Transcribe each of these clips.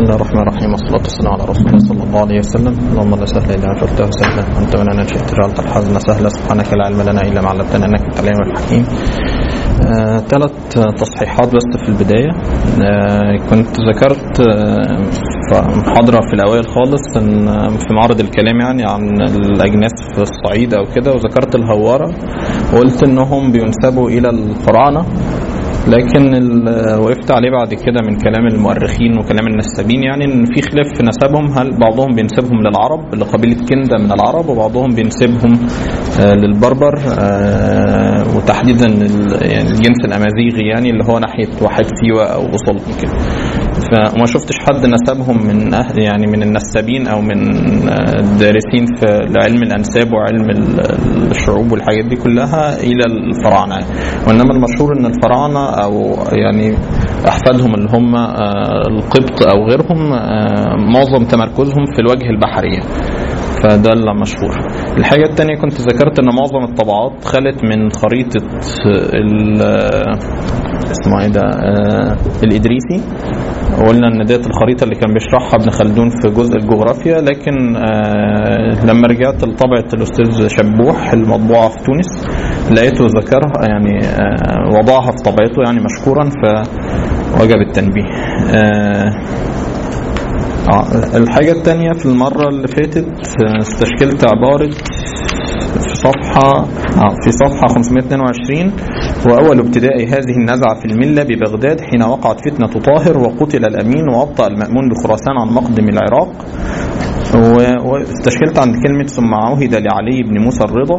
الله الرحمن الرحيم والصلاة والسلام على رسول الله صلى الله عليه وسلم اللهم لا سهل إلا ما جعلته سهلا وأنت من أن شئت جعلت الحزن سهلا سبحانك لا علم لنا إلا ما علمتنا إنك أنت العليم الحكيم آه، ثلاث تصحيحات بس في البداية آه، كنت ذكرت آه، في محاضرة في الأوائل خالص إن آه، في معرض الكلام يعني عن الأجناس في الصعيد أو كده وذكرت الهوارة وقلت إنهم بينسبوا إلى الفراعنة لكن ال- وقفت عليه بعد كده من كلام المؤرخين وكلام النسابين يعني ان في خلاف في نسبهم هل بعضهم بينسبهم للعرب لقبيله كنده من العرب وبعضهم بينسبهم آه، للبربر آه، وتحديدا ال- يعني الجنس الامازيغي يعني اللي هو ناحيه واحد سيوه او وصل كده فما شفتش حد نسبهم من أهل يعني من النسابين او من آه، الدارسين في علم الانساب وعلم ال- الشعوب والحاجات دي كلها الى الفراعنه وانما المشهور ان الفراعنه او يعني احفادهم اللي هم آه، القبط او غيرهم آه، معظم تمركزهم في الوجه البحري فده اللي مشهور الحاجة التانية كنت ذكرت ان معظم الطبعات خلت من خريطة ال اسمه ايه ده آه، الادريسي وقلنا ان ديت الخريطة اللي كان بيشرحها ابن خلدون في جزء الجغرافيا لكن آه، لما رجعت لطبعة الاستاذ شبوح المطبوعة في تونس لقيته ذكرها يعني آه، وضعها في طبعته يعني مشكورا فوجب التنبيه آه، آه، الحاجة التانية في المرة اللي فاتت آه، استشكلت عبارة في صفحة آه، في صفحة 522 وأول ابتداء هذه النزعة في الملة ببغداد حين وقعت فتنة طاهر وقتل الأمين وأبطأ المأمون بخراسان عن مقدم العراق و- واستشكلت عند كلمة ثم عهد لعلي بن موسى الرضا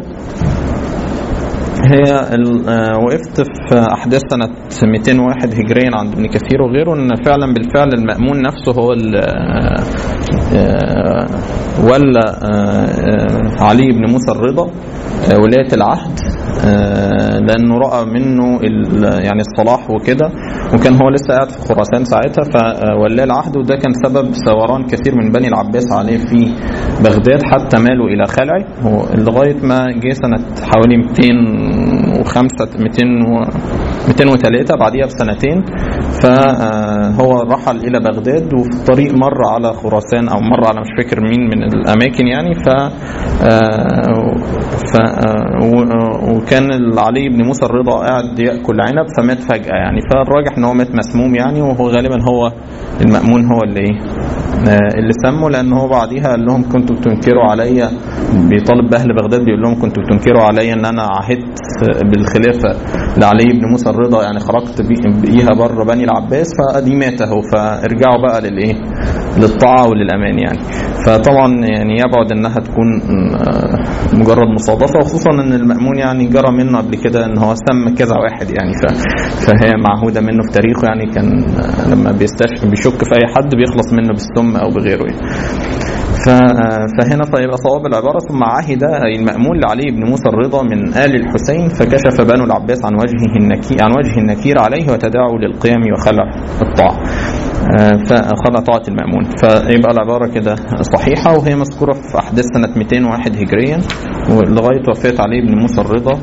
هي ال- آه، وقفت في احداث سنه 201 هجريا عند ابن كثير وغيره ان فعلا بالفعل المامون نفسه هو ال- آه، آه، ولا آه، آه، علي بن موسى الرضا آه، ولايه العهد آه، لانه راى منه ال- يعني الصلاح وكده وكان هو لسه قاعد في خراسان ساعتها فولاه العهد وده كان سبب ثوران كثير من بني العباس عليه في بغداد حتى مالوا الى خلعي هو لغايه ما جه سنه حوالي 205 200 و 203 بعديها بسنتين فهو رحل الى بغداد وفي الطريق مر على خراسان او مر على مش فاكر مين من الاماكن يعني ف آه، ف آه، و- وكان علي بن موسى الرضا قاعد ياكل عنب فمات فجاه يعني فالراجح ان هو مات مسموم يعني وهو غالبا هو المامون هو اللي ايه آه، اللي سموا لان هو بعديها قال لهم كنتوا بتنكروا عليا بيطالب باهل بغداد بيقول لهم كنتوا بتنكروا عليا ان انا عهدت بالخلافه لعلي بن موسى الرضا يعني خرجت بي- بيها بره بني العباس فادي مات اهو فارجعوا بقى للايه للطاعه وللامان يعني فطبعا يعني يبعد انها تكون آه، مجرد مصادفه وخصوصا ان المامون يعني جرى منه قبل كده ان هو سم كذا واحد يعني ف- فهي معهوده منه في تاريخه يعني كان آه، لما بيستشفي بيشك في اي حد بيخلص منه بالسم او بغيره يعني. ف- فهنا فيبقى صواب العبارة ثم عهد أي المأمون لعلي بن موسى الرضا من آل الحسين فكشف بنو العباس عن وجهه النكير عن وجه النكير عليه وتداعوا للقيام وخلع الطاعة آه، فخلع طاعة المأمون فيبقى العبارة كده صحيحة وهي مذكورة في أحداث سنة 201 هجريا ولغاية وفاة علي بن موسى الرضا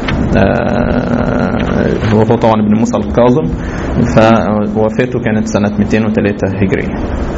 آه، هو طبعا ابن موسى الكاظم فوفاته كانت سنة 203 هجرية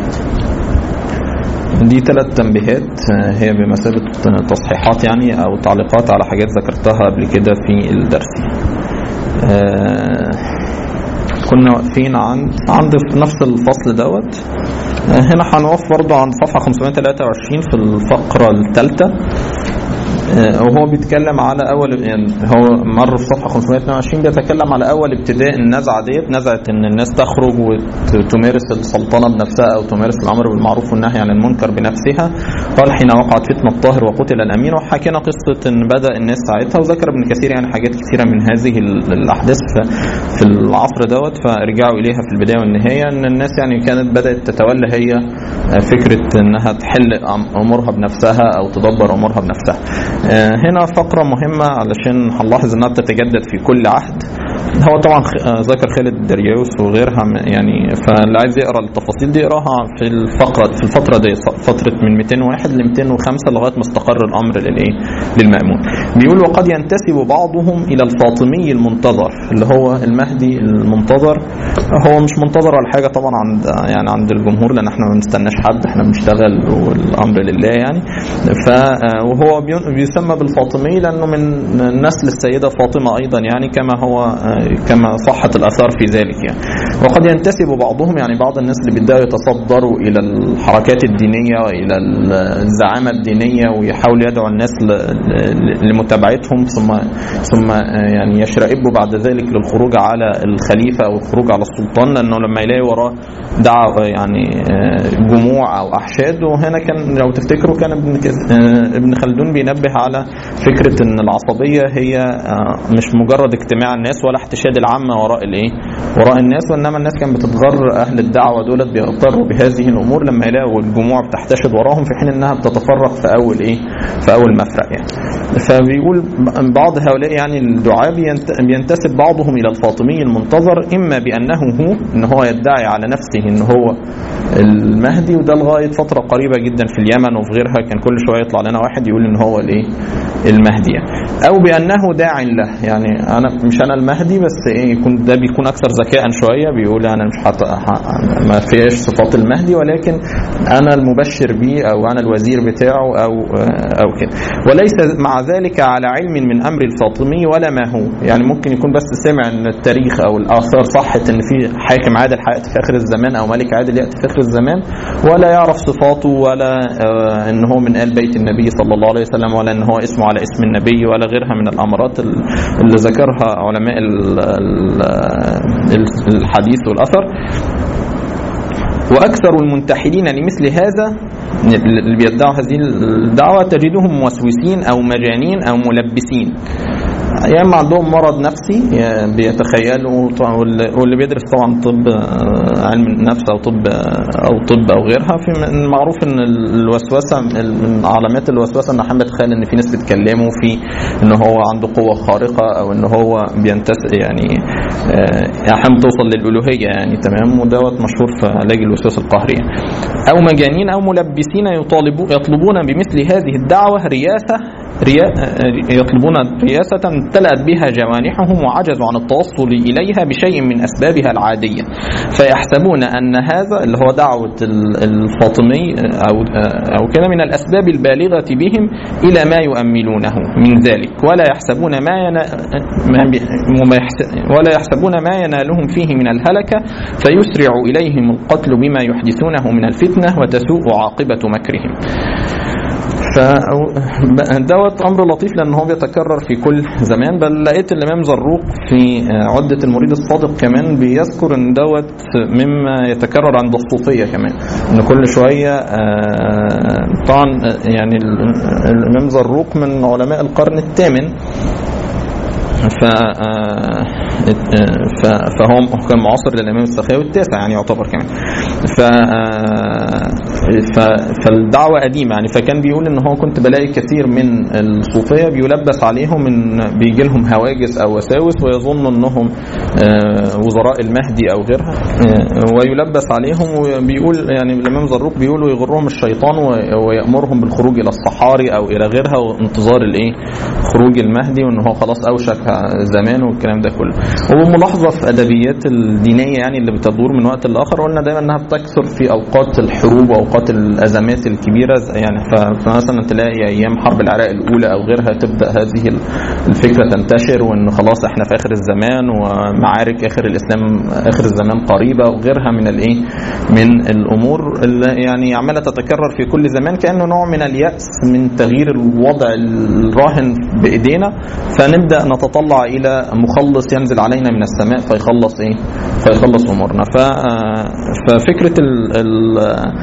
دي ثلاث تنبيهات آه، هي بمثابة تصحيحات يعني أو تعليقات على حاجات ذكرتها قبل كده في الدرس آه، كنا واقفين عند عند في نفس الفصل دوت آه، هنا هنقف برضه عند صفحة 523 في الفقرة الثالثة آه، وهو بيتكلم على اول يعني هو مر في صفحه 522 بيتكلم على اول ابتداء النزعه ديت نزعه ان الناس تخرج وتمارس السلطنه بنفسها او تمارس الامر بالمعروف والنهي عن المنكر بنفسها قال حين وقعت فتنه الطاهر وقتل الامين وحكينا قصه ان بدا الناس ساعتها وذكر ابن كثير يعني حاجات كثيره من هذه ال- الاحداث في- في العصر دوت فرجعوا اليها في البدايه والنهايه ان الناس يعني كانت بدات تتولى هي آه، فكره انها تحل أم- امورها بنفسها او تدبر امورها بنفسها آه، هنا فقرة مهمة علشان هنلاحظ انها بتتجدد في كل عهد هو طبعا ذكر خالد دريوس وغيرها يعني فاللي عايز يقرا التفاصيل دي يقراها في الفقره في الفتره دي فتره من 201 ل 205 لغايه ما استقر الامر للايه للمامون بيقول وقد ينتسب بعضهم الى الفاطمي المنتظر اللي هو المهدي المنتظر هو مش منتظر ولا حاجه طبعا عند يعني عند الجمهور لان احنا ما بنستناش حد احنا بنشتغل والامر لله يعني ف وهو بيسمى بالفاطمي لانه من نسل السيده فاطمه ايضا يعني كما هو كما صحت الاثار في ذلك يعني وقد ينتسب بعضهم يعني بعض الناس اللي بداوا يتصدروا الى الحركات الدينيه والى الزعامه الدينيه ويحاولوا يدعوا الناس لمتابعتهم ثم ثم يعني يشرئبوا بعد ذلك للخروج على الخليفه او الخروج على السلطان لانه لما يلاقي وراه دعوة يعني جموع او احشاد وهنا كان لو تفتكروا كان ابن ابن خلدون بينبه على فكره ان العصبيه هي مش مجرد اجتماع الناس ولا احتشاد العامه وراء الايه؟ وراء الناس وانما الناس كانت بتتغر اهل الدعوه دولت بيغتروا بهذه الامور لما يلاقوا الجموع بتحتشد وراهم في حين انها بتتفرق في اول ايه؟ في اول مفرق يعني. فبيقول بعض هؤلاء يعني الدعاء بينتسب بعضهم الى الفاطمي المنتظر اما بانه هو ان هو يدعي على نفسه ان هو المهدي وده لغايه فتره قريبه جدا في اليمن وفي غيرها كان كل شويه يطلع لنا واحد يقول ان هو الايه؟ المهدي يعني. او بانه داع له يعني انا مش انا المهدي بس ايه يكون ده بيكون اكثر ذكاء شويه بيقول انا مش حط ما فيهاش صفات المهدي ولكن انا المبشر بيه او انا الوزير بتاعه او او كده وليس مع ذلك على علم من امر الفاطمي ولا ما هو يعني ممكن يكون بس سمع ان التاريخ او الاثار صحت ان في حاكم عادل هياتي في اخر الزمان او ملك عادل ياتي في اخر الزمان ولا يعرف صفاته ولا ان هو من ال بيت النبي صلى الله عليه وسلم ولا ان هو اسمه على اسم النبي ولا غيرها من الامارات اللي ذكرها علماء الحديث والاثر واكثر المنتحلين لمثل هذا اللي بيدعوا هذه الدعوه تجدهم موسوسين او مجانين او ملبسين يا اما عندهم مرض نفسي بيتخيلوا واللي بيدرس طبعا طب علم النفس او طب او طب او غيرها في معروف ان الوسوسه من علامات الوسوسه ان احيانا بيتخيل ان في ناس بتكلمه في ان هو عنده قوه خارقه او ان هو بينتس يعني احيانا بتوصل للالوهيه يعني تمام ودوت مشهور في علاج الوسواس القهري او مجانين او ملبسين يطالبون يطلبون بمثل هذه الدعوه رياسه يطلبون رياسة امتلأت بها جوانحهم وعجزوا عن التوصل إليها بشيء من أسبابها العادية فيحسبون أن هذا اللي هو دعوة الفاطمي أو أو كده من الأسباب البالغة بهم إلى ما يؤملونه من ذلك ولا يحسبون ما, ينا ولا يحسبون ما ينالهم فيه من الهلكة فيسرع إليهم القتل بما يحدثونه من الفتنة وتسوء عاقبة مكرهم فدوت امر لطيف لان هو بيتكرر في كل زمان بل لقيت الامام زروق في عده المريد الصادق كمان بيذكر ان دوت مما يتكرر عند الصوفيه كمان ان كل شويه طبعا يعني الامام زروق من علماء القرن الثامن ف فهو كان معاصر للامام السخاوي التاسع يعني يعتبر كمان ف فالدعوه قديمه يعني فكان بيقول ان هو كنت بلاقي كثير من الصوفيه بيلبس عليهم ان بيجي لهم هواجس او وساوس ويظنوا انهم وزراء المهدي او غيرها ويلبس عليهم وبيقول يعني الامام زروق بيقول يغرهم الشيطان ويامرهم بالخروج الى الصحاري او الى غيرها وانتظار الايه خروج المهدي وان هو خلاص اوشك زمان والكلام ده كله وملاحظه في ادبيات الدينيه يعني اللي بتدور من وقت لاخر قلنا دايما انها بتكثر في اوقات الحروب واوقات الازمات الكبيره يعني فمثلا تلاقي ايام حرب العراق الاولى او غيرها تبدا هذه الفكره تنتشر وان خلاص احنا في اخر الزمان ومعارك اخر الاسلام اخر الزمان قريبه وغيرها من الايه من الامور اللي يعني عماله تتكرر في كل زمان كانه نوع من الياس من تغيير الوضع الراهن بايدينا فنبدا نتطلع الى مخلص ينزل علينا من السماء فيخلص ايه فيخلص امورنا ف ففكره المهدي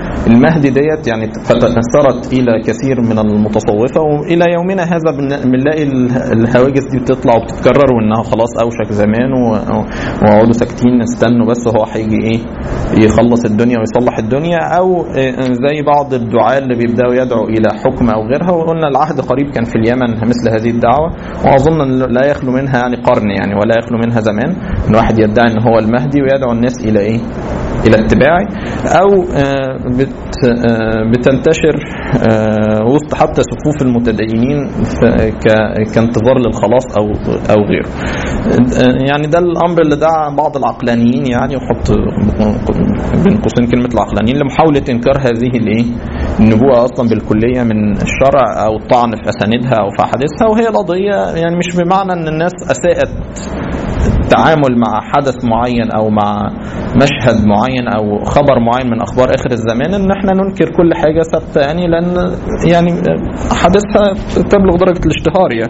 المهدي ديت يعني فتأثرت إلى كثير من المتصوفة وإلى يومنا هذا بن- بنلاقي ال- الهواجس دي بتطلع وبتتكرر وإنها خلاص أوشك زمان و- ويقعدوا ساكتين استنوا بس هو هيجي إيه يخلص الدنيا ويصلح الدنيا أو آه، زي بعض الدعاة اللي بيبدأوا يدعوا إلى حكم أو غيرها وقلنا العهد قريب كان في اليمن مثل هذه الدعوة وأظن أن لا يخلو منها يعني قرن يعني ولا يخلو منها زمان إن واحد يدعي إن هو المهدي ويدعو الناس إلى إيه الى اتباعي او آه، بت آه، بتنتشر آه، وسط حتى صفوف المتدينين ف- ك- كانتظار للخلاص او او غيره آه، يعني ده الامر اللي دعا بعض العقلانيين يعني وحط بين قوسين كلمه العقلانيين لمحاوله انكار هذه الايه النبوءه اصلا بالكليه من الشرع او الطعن في اساندها او في احاديثها وهي القضيه يعني مش بمعنى ان الناس اساءت التعامل مع حدث معين او مع مشهد معين او خبر معين من اخبار اخر الزمان ان احنا ننكر كل حاجه ثابته يعني لان يعني حدثها تبلغ درجه الاشتهار يعني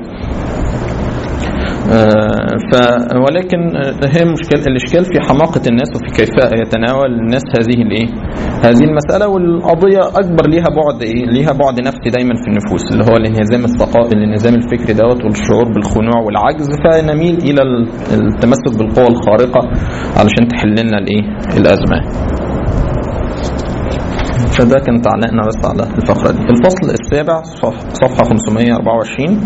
آه، ف ولكن آه، هي مشكلة الاشكال في حماقه الناس وفي كيف يتناول الناس هذه الايه هذه المساله والقضيه اكبر ليها بعد ايه ليها بعد نفسي دايما في النفوس اللي هو الانهزام الثقافي الانهزام الفكري دوت والشعور بالخنوع والعجز فنميل الى التمسك بالقوى الخارقه علشان تحل لنا الايه الازمه فده كان تعليقنا بس على الفقره دي الفصل السابع صف- صفحه 524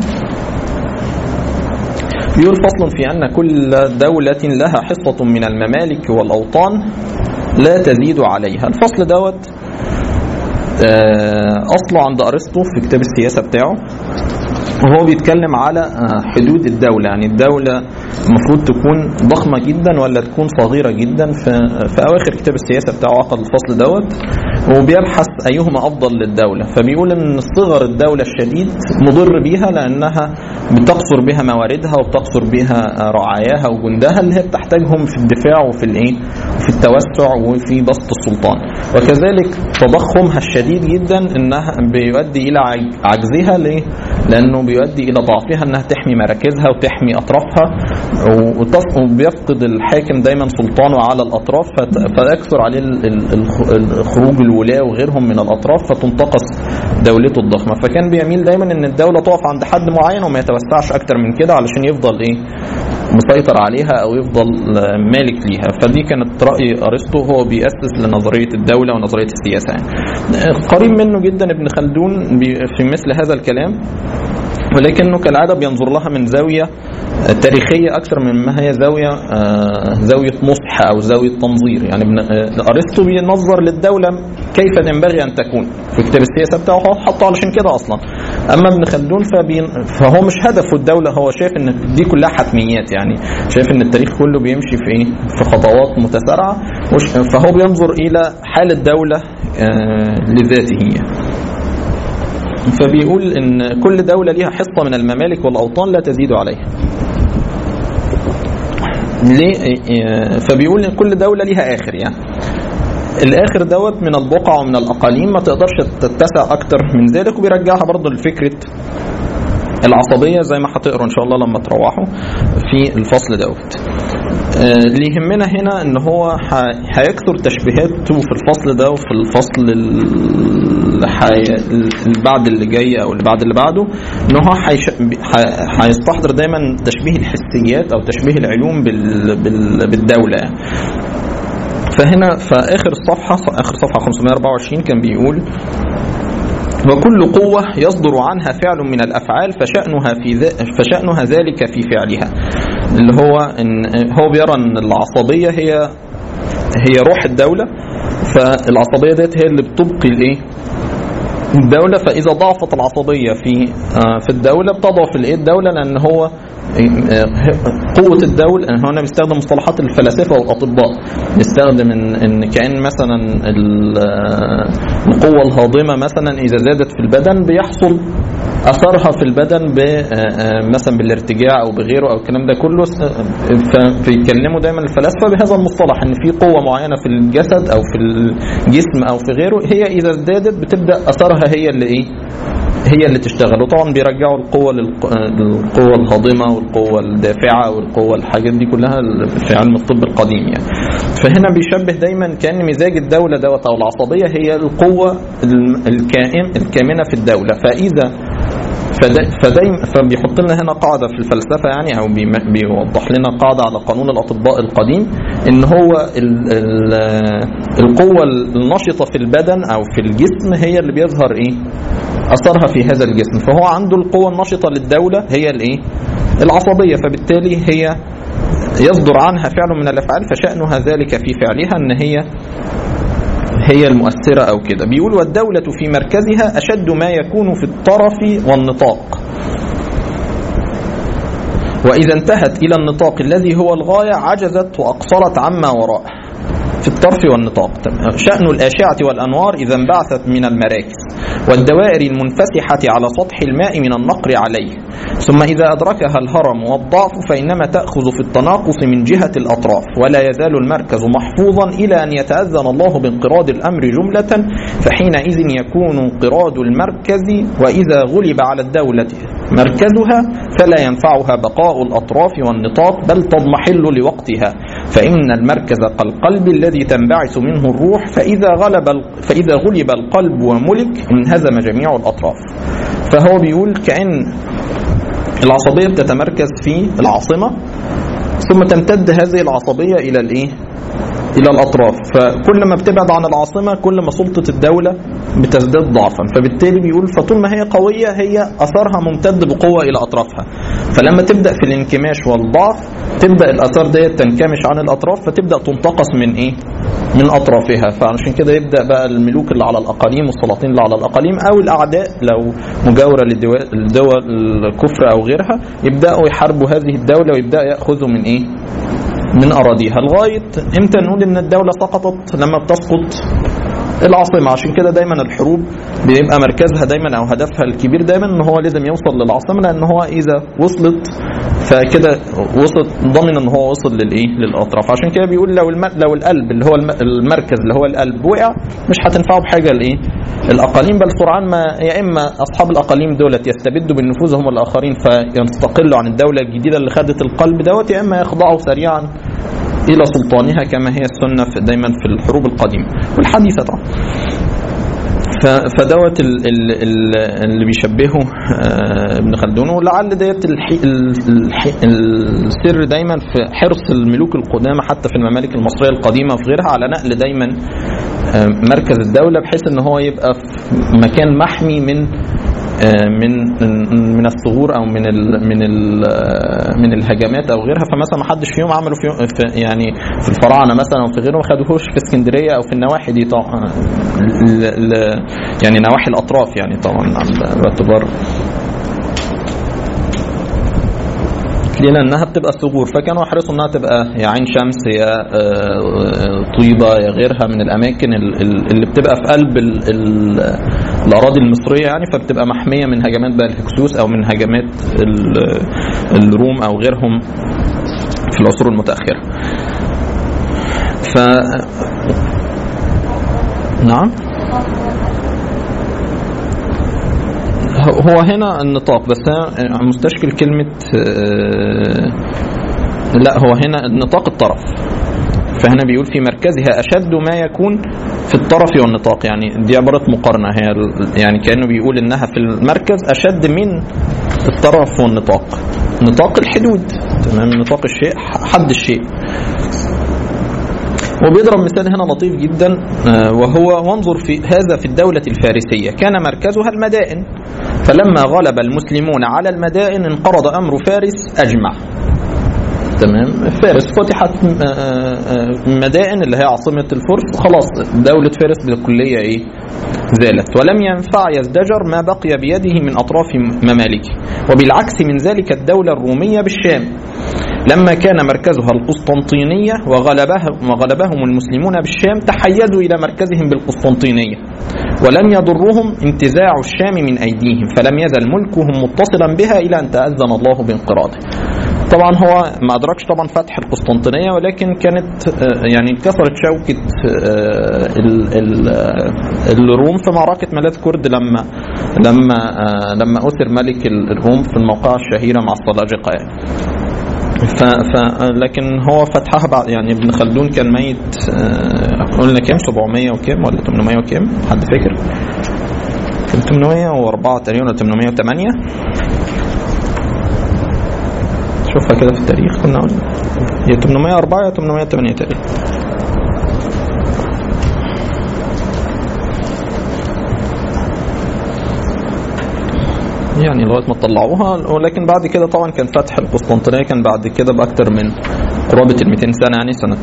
يقول فصل في أن كل دولة لها حصة من الممالك والأوطان لا تزيد عليها الفصل دوت آه، أصله عند أرسطو في كتاب السياسة بتاعه وهو بيتكلم على آه، حدود الدولة يعني الدولة المفروض تكون ضخمة جدا ولا تكون صغيرة جدا في, في أواخر كتاب السياسة بتاعه عقد الفصل دوت وبيبحث أيهما أفضل للدولة فبيقول إن صغر الدولة الشديد مضر بيها لأنها بتقصر بها مواردها وبتقصر بها آه، رعاياها وجندها اللي هي بتحتاجهم في الدفاع وفي الإيه وفي التوسع وفي بسط السلطان وكذلك تضخمها الشديد جدا انها بيؤدي الى عج- عجزها ليه؟ لانه بيؤدي الى ضعفها انها تحمي مراكزها وتحمي اطرافها وتص- وبيفقد الحاكم دايما سلطانه على الاطراف فت- فيكثر عليه ال- ال- الخ- الخروج الولاة وغيرهم من الاطراف فتنتقص دولته الضخمه فكان بيميل دايما ان الدوله تقف عند حد معين وما يتوسعش اكتر من كده علشان يفضل ايه مسيطر عليها او يفضل مالك ليها فدي كانت راي ارسطو هو بيأسس لنظريه الدوله ونظريه السياسه يعني. قريب منه جدا ابن خلدون بي- في مثل هذا الكلام ولكنه كالعاده بينظر لها من زاويه تاريخيه اكثر مما هي زاويه آه، زاويه نصح او زاويه تنظير يعني ابن آه، ارسطو بينظر للدوله كيف ينبغي ان تكون في كتاب السياسه بتاعه هو حطه علشان كده اصلا اما ابن خلدون فبين فهو مش هدفه الدوله هو شايف ان دي كلها حتميات يعني شايف ان التاريخ كله بيمشي في ايه في خطوات متسارعه وش- فهو بينظر الى حال الدوله آه، لذاته يعني. فبيقول ان كل دولة ليها حصة من الممالك والأوطان لا تزيد عليها ليه إيه، فبيقول ان كل دولة ليها آخر يعني الآخر دوت من البقع ومن الأقاليم ما تقدرش تتسع أكتر من ذلك وبيرجعها برضه لفكرة العصبية زي ما هتقروا إن شاء الله لما تروحوا في الفصل دوت آه، اللي يهمنا هنا ان هو ح- هيكثر تشبيهاته في الفصل ده وفي الفصل اللي حي... اللي بعد اللي جاي او اللي بعد اللي بعده ان هو هيش... ح- هيستحضر دايما تشبيه الحسيات او تشبيه العلوم بال... بال... بالدوله يعني. فهنا في اخر الصفحه اخر صفحه 524 كان بيقول وكل قوة يصدر عنها فعل من الأفعال فشأنها في ذا فشأنها ذلك في فعلها اللي هو إن هو بيرى أن العصبية هي هي روح الدولة فالعصبية ديت هي اللي بتبقي الإيه الدولة فإذا ضعفت العصبية في آه، في الدولة بتضعف الإيه الدولة لأن هو آه، قوة الدولة هنا بيستخدم مصطلحات الفلاسفة والأطباء يستخدم إن, إن كأن مثلا ال- آه، القوة الهاضمة مثلا إذا زادت في البدن بيحصل أثرها في البدن ب آه، آه، مثلا بالارتجاع أو بغيره أو الكلام ده كله آه، فبيتكلموا دايما الفلاسفة بهذا المصطلح إن في قوة معينة في الجسد أو في الجسم أو في غيره هي إذا ازدادت بتبدأ أثرها هي اللي إيه هي اللي تشتغل وطبعا بيرجعوا القوة للق- للقوة الهاضمة والقوة الدافعة والقوة الحاجات دي كلها في علم الطب القديم يعني فهنا بيشبه دايما كأن مزاج الدولة دوت أو العصبية هي القوة الم- الكائن الكامنة في الدولة فإذا فدا- فدايما فبيحط لنا هنا قاعده في الفلسفه يعني او بيم- بيوضح لنا قاعده على قانون الاطباء القديم ان هو ال ال القوه النشطه في البدن او في الجسم هي اللي بيظهر ايه؟ اثرها في هذا الجسم فهو عنده القوه النشطه للدوله هي الايه؟ العصبيه فبالتالي هي يصدر عنها فعل من الافعال فشانها ذلك في فعلها ان هي هي المؤثرة أو كده بيقول والدولة في مركزها أشد ما يكون في الطرف والنطاق وإذا انتهت إلى النطاق الذي هو الغاية عجزت وأقصرت عما وراءه في الطرف والنطاق شأن الأشعة والأنوار إذا انبعثت من المراكز والدوائر المنفسحة على سطح الماء من النقر عليه ثم إذا أدركها الهرم والضعف فإنما تأخذ في التناقص من جهة الأطراف ولا يزال المركز محفوظا إلى أن يتأذن الله بانقراض الأمر جملة فحينئذ يكون انقراض المركز وإذا غلب على الدولة مركزها فلا ينفعها بقاء الأطراف والنطاق بل تضمحل لوقتها فإن المركز كالقلب الذي تنبعث منه الروح فإذا غلب فإذا غلب القلب وملك انهزم جميع الأطراف فهو بيقول كأن العصبية بتتمركز في العاصمة ثم تمتد هذه العصبية إلى الإيه؟ إلى الأطراف فكل ما بتبعد عن العاصمة كل ما سلطة الدولة بتزداد ضعفا فبالتالي بيقول فطول ما هي قوية هي أثرها ممتد بقوة إلى أطرافها فلما تبدأ في الانكماش والضعف تبدأ الأثار ديت تنكمش عن الأطراف فتبدأ تنتقص من إيه؟ من أطرافها فعشان كده يبدأ بقى الملوك اللي على الأقاليم والسلاطين اللي على الأقاليم أو الأعداء لو مجاورة للدول الكفر أو غيرها يبدأوا يحاربوا هذه الدولة ويبدأوا يأخذوا من إيه؟ من أراضيها لغاية إمتى نقول إن الدولة سقطت لما بتسقط العاصمة عشان كده دايما الحروب بيبقى مركزها دايما أو هدفها الكبير دايما إن هو لازم يوصل للعاصمة لأن هو إذا وصلت فكده وصلت ضمن إن هو وصل للإيه للأطراف عشان كده بيقول لو الم... لو القلب اللي هو الم... المركز اللي هو القلب وقع مش هتنفعه بحاجة الإيه الأقاليم بل سرعان ما يا إما أصحاب الأقاليم دولت يستبدوا بالنفوذ هم الآخرين فيستقلوا عن الدولة الجديدة اللي خدت القلب دوت يا إما يخضعوا سريعا إلى سلطانها كما هي السنة في دايما في الحروب القديمة والحديثة طبعا فدوت اللي بيشبهه ابن خلدون ولعل ديت السر دايما في حرص الملوك القدامى حتى في الممالك المصريه القديمه وفي غيرها على نقل دايما مركز الدوله بحيث ان هو يبقى في مكان محمي من من من الثغور او من ال من ال من الهجمات او غيرها فمثلا ما حدش فيهم عملوا في, في يعني في الفراعنه مثلا او في غيره ما خدوهوش في اسكندريه او في النواحي دي طبعا يعني نواحي الاطراف يعني طبعا باعتبار ليه لانها بتبقى ثغور فكانوا يحرصوا انها تبقى يا عين شمس يا طيبه يا غيرها من الاماكن اللي بتبقى في قلب ال ال الاراضي المصريه يعني فبتبقى محميه من هجمات بقى الهكسوس او من هجمات الروم او غيرهم في العصور المتاخره ف نعم هو هنا النطاق بس انا مستشكل كلمة لا هو هنا النطاق الطرف فهنا بيقول في مركزها أشد ما يكون في الطرف والنطاق يعني دي عبارة مقارنة هي يعني كأنه بيقول إنها في المركز أشد من الطرف والنطاق نطاق الحدود تمام نطاق الشيء حد الشيء وبيضرب مثال هنا لطيف جدا وهو وانظر في هذا في الدولة الفارسية كان مركزها المدائن فلما غلب المسلمون على المدائن انقرض أمر فارس أجمع تمام فارس فتحت مدائن اللي هي عاصمة الفرس خلاص دولة فارس بالكلية ايه زالت ولم ينفع يزدجر ما بقي بيده من أطراف ممالكه وبالعكس من ذلك الدولة الرومية بالشام لما كان مركزها القسطنطينية وغلبها وغلبهم المسلمون بالشام تحيزوا إلى مركزهم بالقسطنطينية ولم يضرهم انتزاع الشام من أيديهم فلم يزل ملكهم متصلا بها إلى أن تأذن الله بانقراضه طبعا هو ما ادركش طبعا فتح القسطنطينيه ولكن كانت آه، يعني كثرت شوكه آه، ال- ال- آه، الروم في معركه ملاذ كرد لما لما آه، لما اسر ملك ال- الروم في الموقعه الشهيره مع السلاجقه يعني. ف... ف... لكن هو فتحها بعد يعني ابن خلدون كان ميت آه، قلنا كام 700 وكام ولا 800 وكام حد فاكر كان 804 تقريبا ولا 808 شوفها كده في التاريخ كنا قلنا يا 804 يا 808 تقريبا يعني لغايه ما طلعوها ولكن بعد كده طبعا كان فتح القسطنطينيه كان بعد كده باكثر من قرابه ال 200 سنه يعني سنه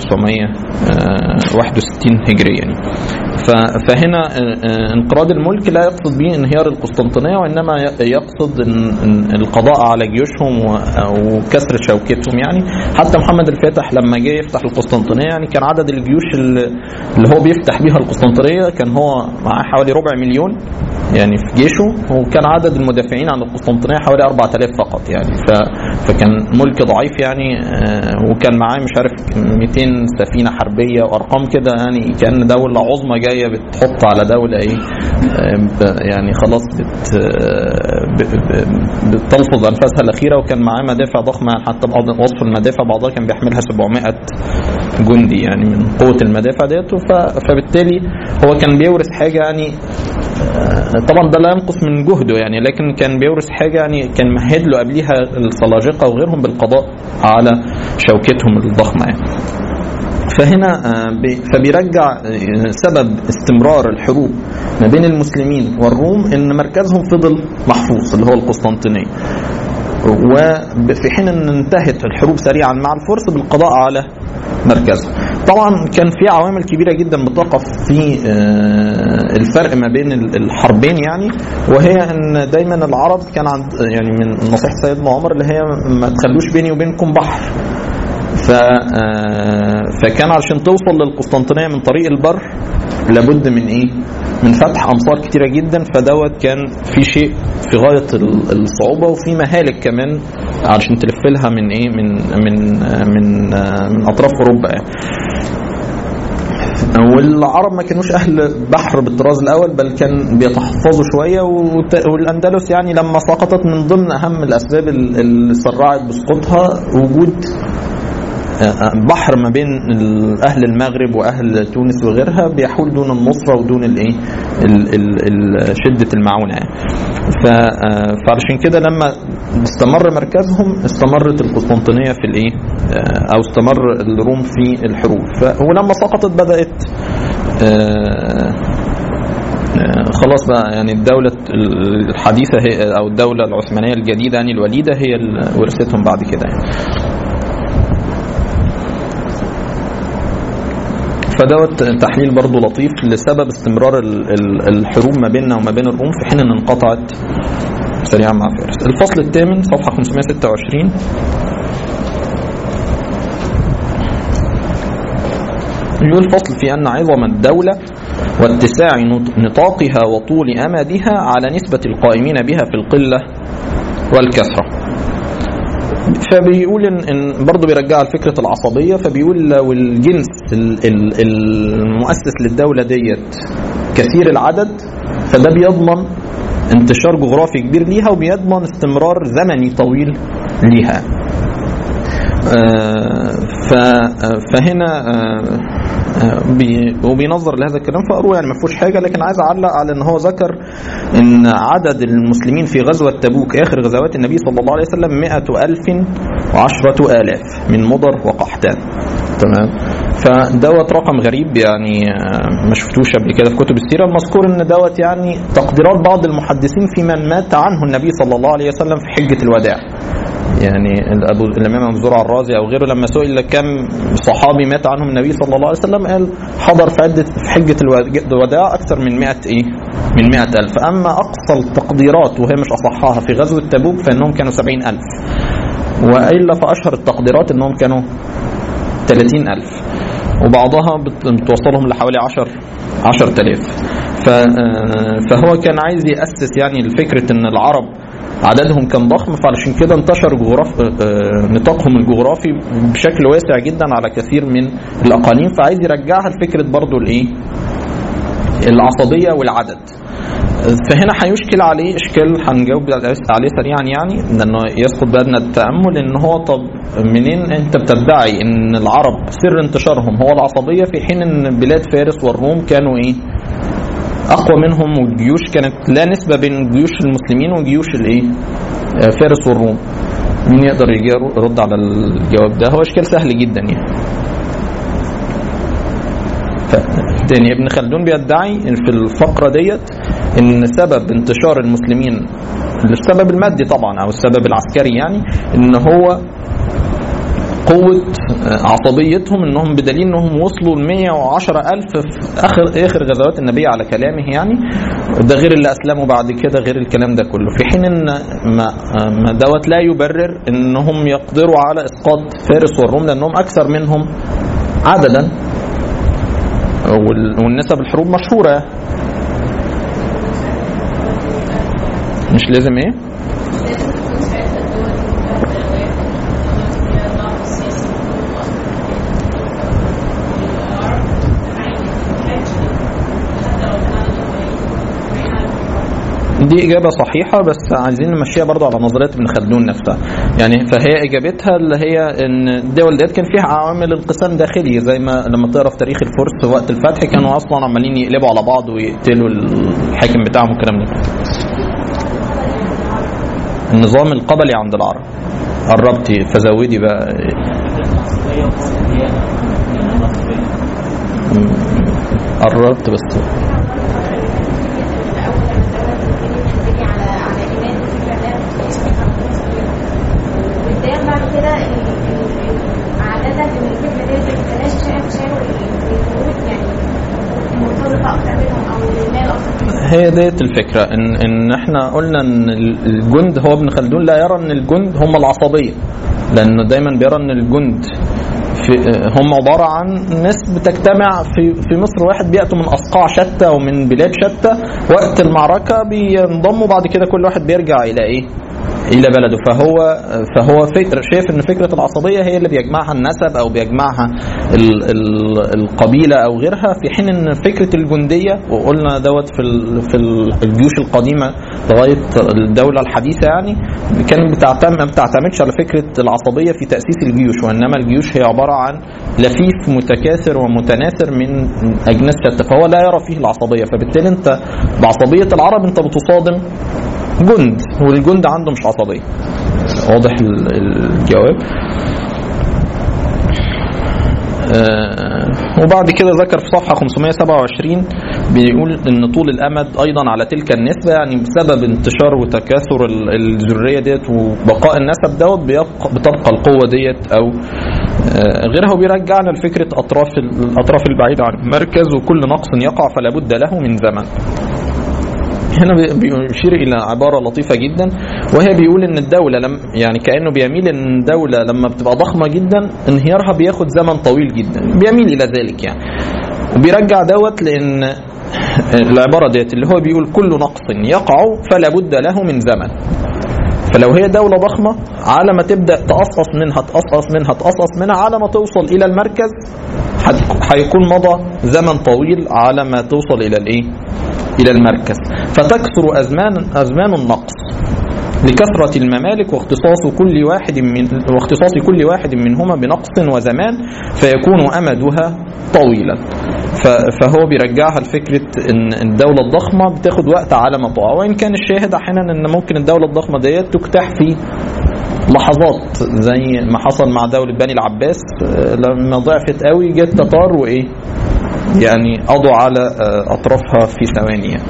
961 هجريه يعني ف- فهنا آه، آه، انقراض الملك لا يقصد به انهيار القسطنطينيه وانما ي- يقصد إن- إن القضاء على جيوشهم و- وكسر شوكتهم يعني حتى محمد الفاتح لما جه يفتح القسطنطينيه يعني كان عدد الجيوش اللي اللي هو بيفتح بيها القسطنطينيه كان هو معاه حوالي ربع مليون يعني في جيشه وكان عدد المدافعين عن القسطنطينيه حوالي 4000 فقط يعني ف... فكان ملك ضعيف يعني آه، وكان معاه مش عارف 200 سفينه حربيه وارقام كده يعني كان دوله عظمى جايه بتحط على دوله ايه آه، ب- يعني خلاص بت... آه، ب... ب... بتلفظ انفاسها الاخيره وكان معاه مدافع ضخمه يعني حتى بعض وصف المدافع بعضها كان بيحملها 700 جندي يعني من قوه المدافع ديت ف... فبالتالي هو كان بيورث حاجه يعني طبعا ده لا ينقص من جهده يعني لكن كان بيورث حاجه يعني كان مهد له قبليها السلاجقه وغيرهم بالقضاء على شوكتهم الضخمه يعني. فهنا آه، بي- فبيرجع آه، سبب استمرار الحروب ما بين المسلمين والروم ان مركزهم فضل محفوظ اللي هو القسطنطينيه وفي حين ان انتهت الحروب سريعا مع الفرس بالقضاء على مركزه طبعا كان في عوامل كبيره جدا بتقف في آه، الفرق ما بين ال- الحربين يعني وهي ان دايما العرب كان عند يعني من نصيحه سيدنا عمر اللي هي ما تخلوش بيني وبينكم بحر ف آه، فكان علشان توصل للقسطنطينيه من طريق البر لابد من ايه؟ من فتح امصار كتيره جدا فدوت كان في شيء في غايه ال- الصعوبه وفي مهالك كمان علشان تلف لها من ايه؟ من من آه، من آه، من اطراف اوروبا يعني. والعرب ما كانوش اهل بحر بالطراز الاول بل كان بيتحفظوا شويه وت- والاندلس يعني لما سقطت من ضمن اهم الاسباب ال- اللي سرعت بسقوطها وجود بحر ما بين ال- اهل المغرب واهل تونس وغيرها بيحول دون النصره ودون الايه ال- ال- ال- شده المعونه يعني. ف- آه، فعلشان كده لما استمر مركزهم استمرت القسطنطينيه في الايه آه، او استمر الروم في الحروب ف- ولما سقطت بدات آه، آه، خلاص بقى يعني الدولة الحديثة هي أو الدولة العثمانية الجديدة يعني الوليدة هي اللي ورثتهم بعد كده يعني. فدوت تحليل برضو لطيف لسبب استمرار ال- ال- الحروب ما بيننا وما بين الروم في حين ان انقطعت سريعا مع فارس الفصل الثامن صفحة 526 يقول فصل في أن عظم الدولة واتساع نط- نطاقها وطول أمدها على نسبة القائمين بها في القلة والكثرة فبيقول ان, إن برضه بيرجع لفكره العصبيه فبيقول لو الجنس ال- ال- المؤسس للدوله ديت كثير العدد فده بيضمن انتشار جغرافي كبير ليها وبيضمن استمرار زمني طويل ليها آه، ف- فهنا آه، آه، بي- وبينظر لهذا الكلام فأروه يعني ما فيهوش حاجه لكن عايز اعلق على ان هو ذكر ان عدد المسلمين في غزوه تبوك اخر غزوات النبي صلى الله عليه وسلم مئة ألف وعشرة آلاف من مضر وقحطان تمام فدوت رقم غريب يعني آه، ما شفتوش قبل كده في كتب السيره المذكور ان دوت يعني تقديرات بعض المحدثين في من مات عنه النبي صلى الله عليه وسلم في حجه الوداع يعني الأبو الامام ابو زرع الرازي او غيره لما سئل كم صحابي مات عنهم النبي صلى الله عليه وسلم قال حضر في عده في حجه الوداع اكثر من 100 ايه؟ من 100 الف اما اقصى التقديرات وهي مش اصحها في غزوه تبوك فانهم كانوا 70 الف والا فاشهر التقديرات انهم كانوا 30 الف وبعضها بت- بتوصلهم لحوالي 10 10000 ف- آه، فهو كان عايز يأسس يعني الفكرة ان العرب عددهم كان ضخم فعلشان كده انتشر جغراف آه، نطاقهم الجغرافي بشكل واسع جدا على كثير من الاقاليم فعايز يرجعها لفكره برضو الايه العصبيه والعدد فهنا هيشكل عليه اشكال هنجاوب عليه سريعا يعني لانه يسقط بادنا التامل ان هو طب منين انت بتدعي ان العرب سر انتشارهم هو العصبيه في حين ان بلاد فارس والروم كانوا ايه؟ اقوى منهم والجيوش كانت لا نسبه بين جيوش المسلمين وجيوش الايه؟ آه، فارس والروم. مين يقدر يجي يرد على الجواب ده؟ هو اشكال سهل جدا يعني. تاني ابن خلدون بيدعي في الفقرة ديت ان سبب انتشار المسلمين السبب المادي طبعا او السبب العسكري يعني ان هو قوة عصبيتهم انهم بدليل انهم وصلوا ل 110 الف في اخر اخر غزوات النبي على كلامه يعني ده غير اللي اسلموا بعد كده غير الكلام ده كله في حين ان ما, ما دوت لا يبرر انهم يقدروا على اسقاط فارس والروم لانهم اكثر منهم عددا وال- والنسب الحروب مشهورة مش لازم ايه؟ دي إجابة صحيحة بس عايزين نمشيها برضه على نظرية ابن خلدون نفسها يعني فهي إجابتها اللي هي إن الدول ديت كان فيها عوامل انقسام داخلي زي ما لما تقرا في تاريخ الفرس وقت الفتح كانوا أصلا عمالين يقلبوا على بعض ويقتلوا الحاكم بتاعهم والكلام ده النظام القبلي عند العرب قربتي فزودي بقى قربت بس والديان بعد كده ال- ال- ال- عادة ان الفكرة دي بتبقاش شايف شايف الجهود يعني مرتبطة أكتر منهم أو المال أكتر هي ديت الفكرة إن إن إحنا قلنا إن الجند هو ابن خلدون لا يرى إن الجند هم العصبية لأنه دايما بيرى إن الجند في هم عبارة عن ناس بتجتمع في في مصر واحد بيأتوا من أصقاع شتى ومن بلاد شتى وقت المعركة بينضموا بعد كده كل واحد بيرجع إلى إيه؟ الى بلده فهو فهو فكر شايف ان فكره العصبيه هي اللي بيجمعها النسب او بيجمعها ال ال القبيله او غيرها في حين ان فكره الجنديه وقلنا دوت في ال في الجيوش القديمه لغايه الدوله الحديثه يعني كانت بتعتمد ما بتعتمدش على فكره العصبيه في تاسيس الجيوش وانما الجيوش هي عباره عن لفيف متكاثر ومتناثر من اجناس شتى فهو لا يرى فيه العصبيه فبالتالي انت بعصبيه العرب انت بتصادم جند والجند عنده مش عصبيه واضح ال- الجواب آه، وبعد كده ذكر في صفحه 527 بيقول ان طول الامد ايضا على تلك النسبه يعني بسبب انتشار وتكاثر ال- الذريه ديت وبقاء النسب دوت بيبقى بتبقى القوه ديت او آه، غيرها وبيرجعنا لفكره اطراف ال- الاطراف البعيده عن المركز وكل نقص يقع فلا بد له من زمن هنا بي- بيشير الى عباره لطيفه جدا وهي بيقول ان الدوله لم يعني كانه بيميل ان الدوله لما بتبقى ضخمه جدا انهيارها بياخد زمن طويل جدا بيميل الى ذلك يعني وبيرجع دوت لان العباره ديت اللي هو بيقول كل نقص يقع فلا بد له من زمن فلو هي دولة ضخمة على ما تبدأ تقصقص منها تقصقص منها تقصقص منها على ما توصل إلى المركز هت- هيكون مضى زمن طويل على ما توصل إلى الإيه؟ إلى المركز فتكثر أزمان أزمان النقص لكثرة الممالك واختصاص كل واحد من واختصاص كل واحد منهما بنقص وزمان فيكون أمدها طويلا ف- فهو بيرجعها لفكرة إن الدولة الضخمة بتاخد وقت على ما تقع وإن كان الشاهد أحيانا إن ممكن الدولة الضخمة ديت تجتاح في لحظات زي ما حصل مع دولة بني العباس آه، لما ضعفت قوي جت تتار وإيه يعني قضوا على آه، أطرافها في ثواني يعني.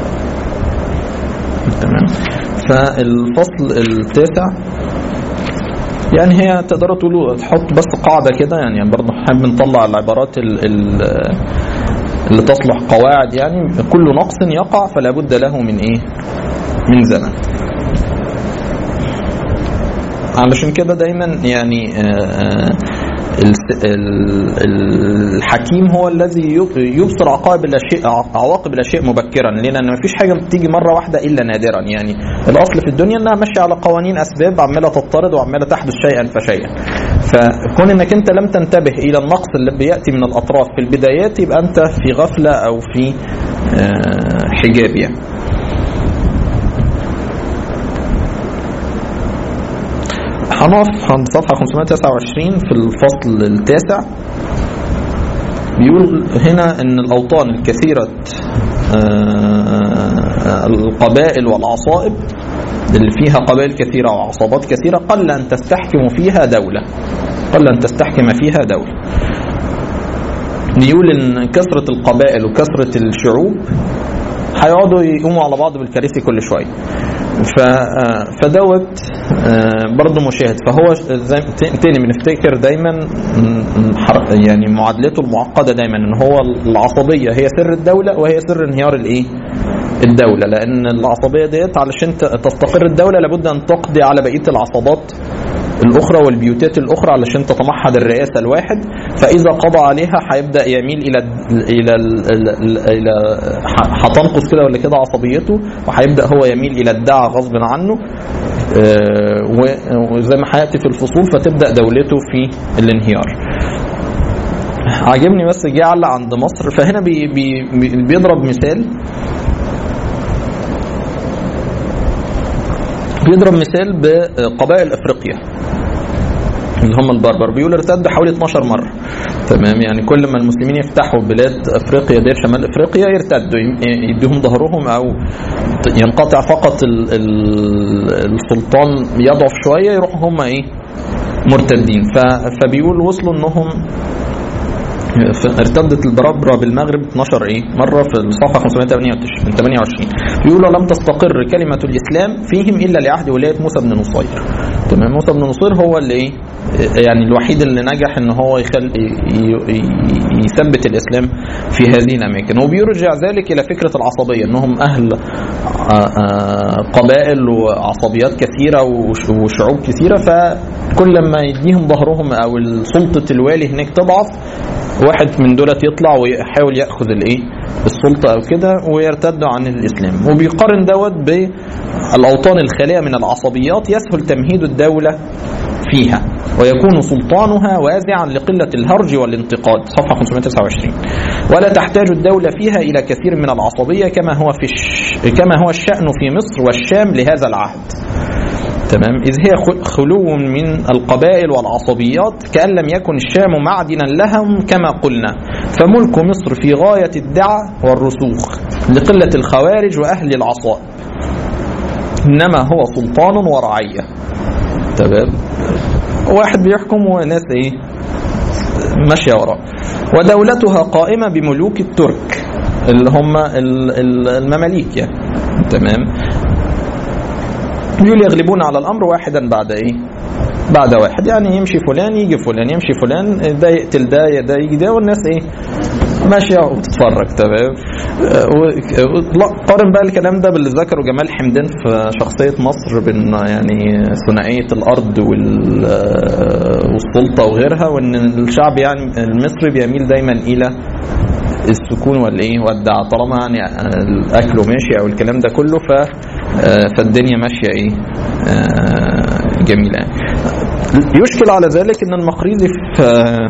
تمام فالفصل التاسع يعني هي تقدروا تقولوا تحط بس قاعدة كده يعني برضه حابب نطلع العبارات ال ال اللي تصلح قواعد يعني كل نقص يقع فلا بد له من ايه؟ من زمن. علشان كده دايما يعني آه، آه، الس- ال- الحكيم هو الذي يب- يبصر عقائب الاشياء عواقب الاشياء مبكرا لان ما فيش حاجه بتيجي مره واحده الا نادرا يعني الاصل في الدنيا انها ماشيه على قوانين اسباب عماله تضطرد وعماله تحدث شيئا فشيئا فكون انك انت لم تنتبه الى النقص اللي بياتي من الاطراف في البدايات يبقى انت في غفله او في آه، حجاب يعني هنقف عند صفحة 529 في الفصل التاسع بيقول هنا ان الاوطان الكثيرة آه، القبائل والعصائب اللي فيها قبائل كثيرة وعصابات كثيرة قل ان تستحكم فيها دولة قل ان تستحكم فيها دولة بيقول ان كثرة القبائل وكثرة الشعوب هيقعدوا يقوموا على بعض بالكراسي كل شويه ف آه، فدوت آه، برضه مشاهد فهو زي تاني بنفتكر دايما م- حر- يعني معادلته المعقده دايما ان هو العصبيه هي سر الدوله وهي سر انهيار الايه؟ الدوله لان العصبيه ديت علشان ت- تستقر الدوله لابد ان تقضي على بقيه العصابات الاخرى والبيوتات الاخرى علشان تتمحض الرئاسه الواحد فاذا قضى عليها هيبدا يميل الى الى الى الى ح- هتنقص كده ولا كده عصبيته وهيبدا هو يميل الى الدعه غصب عنه آه، و- وزي ما هياتي في الفصول فتبدا دولته في الانهيار عاجبني بس جه علق عند مصر فهنا بي بي بي- بيضرب مثال بيضرب مثال بقبائل افريقيا اللي هم البربر بيقول ارتد حوالي 12 مره تمام يعني كل ما المسلمين يفتحوا بلاد افريقيا دير شمال افريقيا يرتدوا يم- يديهم ظهرهم او ينقطع فقط ال- ال- السلطان يضعف شويه يروحوا هم ايه مرتدين ف- فبيقول وصلوا انهم ارتدت البربرة بالمغرب 12 ايه مره في الصفحه 528 بيقولوا لم تستقر كلمه الاسلام فيهم الا لعهد ولايه موسى بن نصير تمام موسى بن نصير هو اللي ايه يعني الوحيد اللي نجح ان هو يخل ي- ي- يثبت الاسلام في هذه الاماكن وبيرجع ذلك الى فكره العصبيه انهم اهل آه، آه، قبائل وعصبيات كثيره وش- وشعوب كثيره فكل ما يديهم ظهرهم او سلطه الوالي هناك تضعف واحد من دولت يطلع ويحاول ياخذ الايه السلطه او كده ويرتدوا عن الاسلام وبيقارن دوت بالاوطان الخاليه من العصبيات يسهل تمهيد الدوله فيها ويكون سلطانها وازعا لقله الهرج والانتقاد صفحه 529 ولا تحتاج الدوله فيها الى كثير من العصبيه كما هو في الش... كما هو الشان في مصر والشام لهذا العهد تمام إذ هي خ- خلو من القبائل والعصبيات كأن لم يكن الشام معدنا لهم كما قلنا فملك مصر في غاية الدعة والرسوخ لقلة الخوارج وأهل العصائب إنما هو سلطان ورعية تمام واحد بيحكم وناس ايه ماشيه وراه ودولتها قائمه بملوك الترك اللي هم ال- ال- المماليك يعني تمام بيقول يغلبون على الامر واحدا بعد ايه بعد واحد يعني يمشي فلان يجي فلان يمشي فلان ده يقتل ده ده يجي ده والناس ايه ماشيه وبتتفرج تمام آه، و- و- لا، قارن بقى الكلام ده باللي ذكره جمال حمدان في شخصيه مصر بين يعني ثنائيه الارض وال- آه، والسلطه وغيرها وان الشعب يعني المصري بيميل دايما الى السكون والايه والدعاء طالما يعني الاكل ماشي او الكلام ده كله ف آه، فالدنيا ماشيه ايه آه، جميله يعني. يشكل على ذلك ان المقريزي في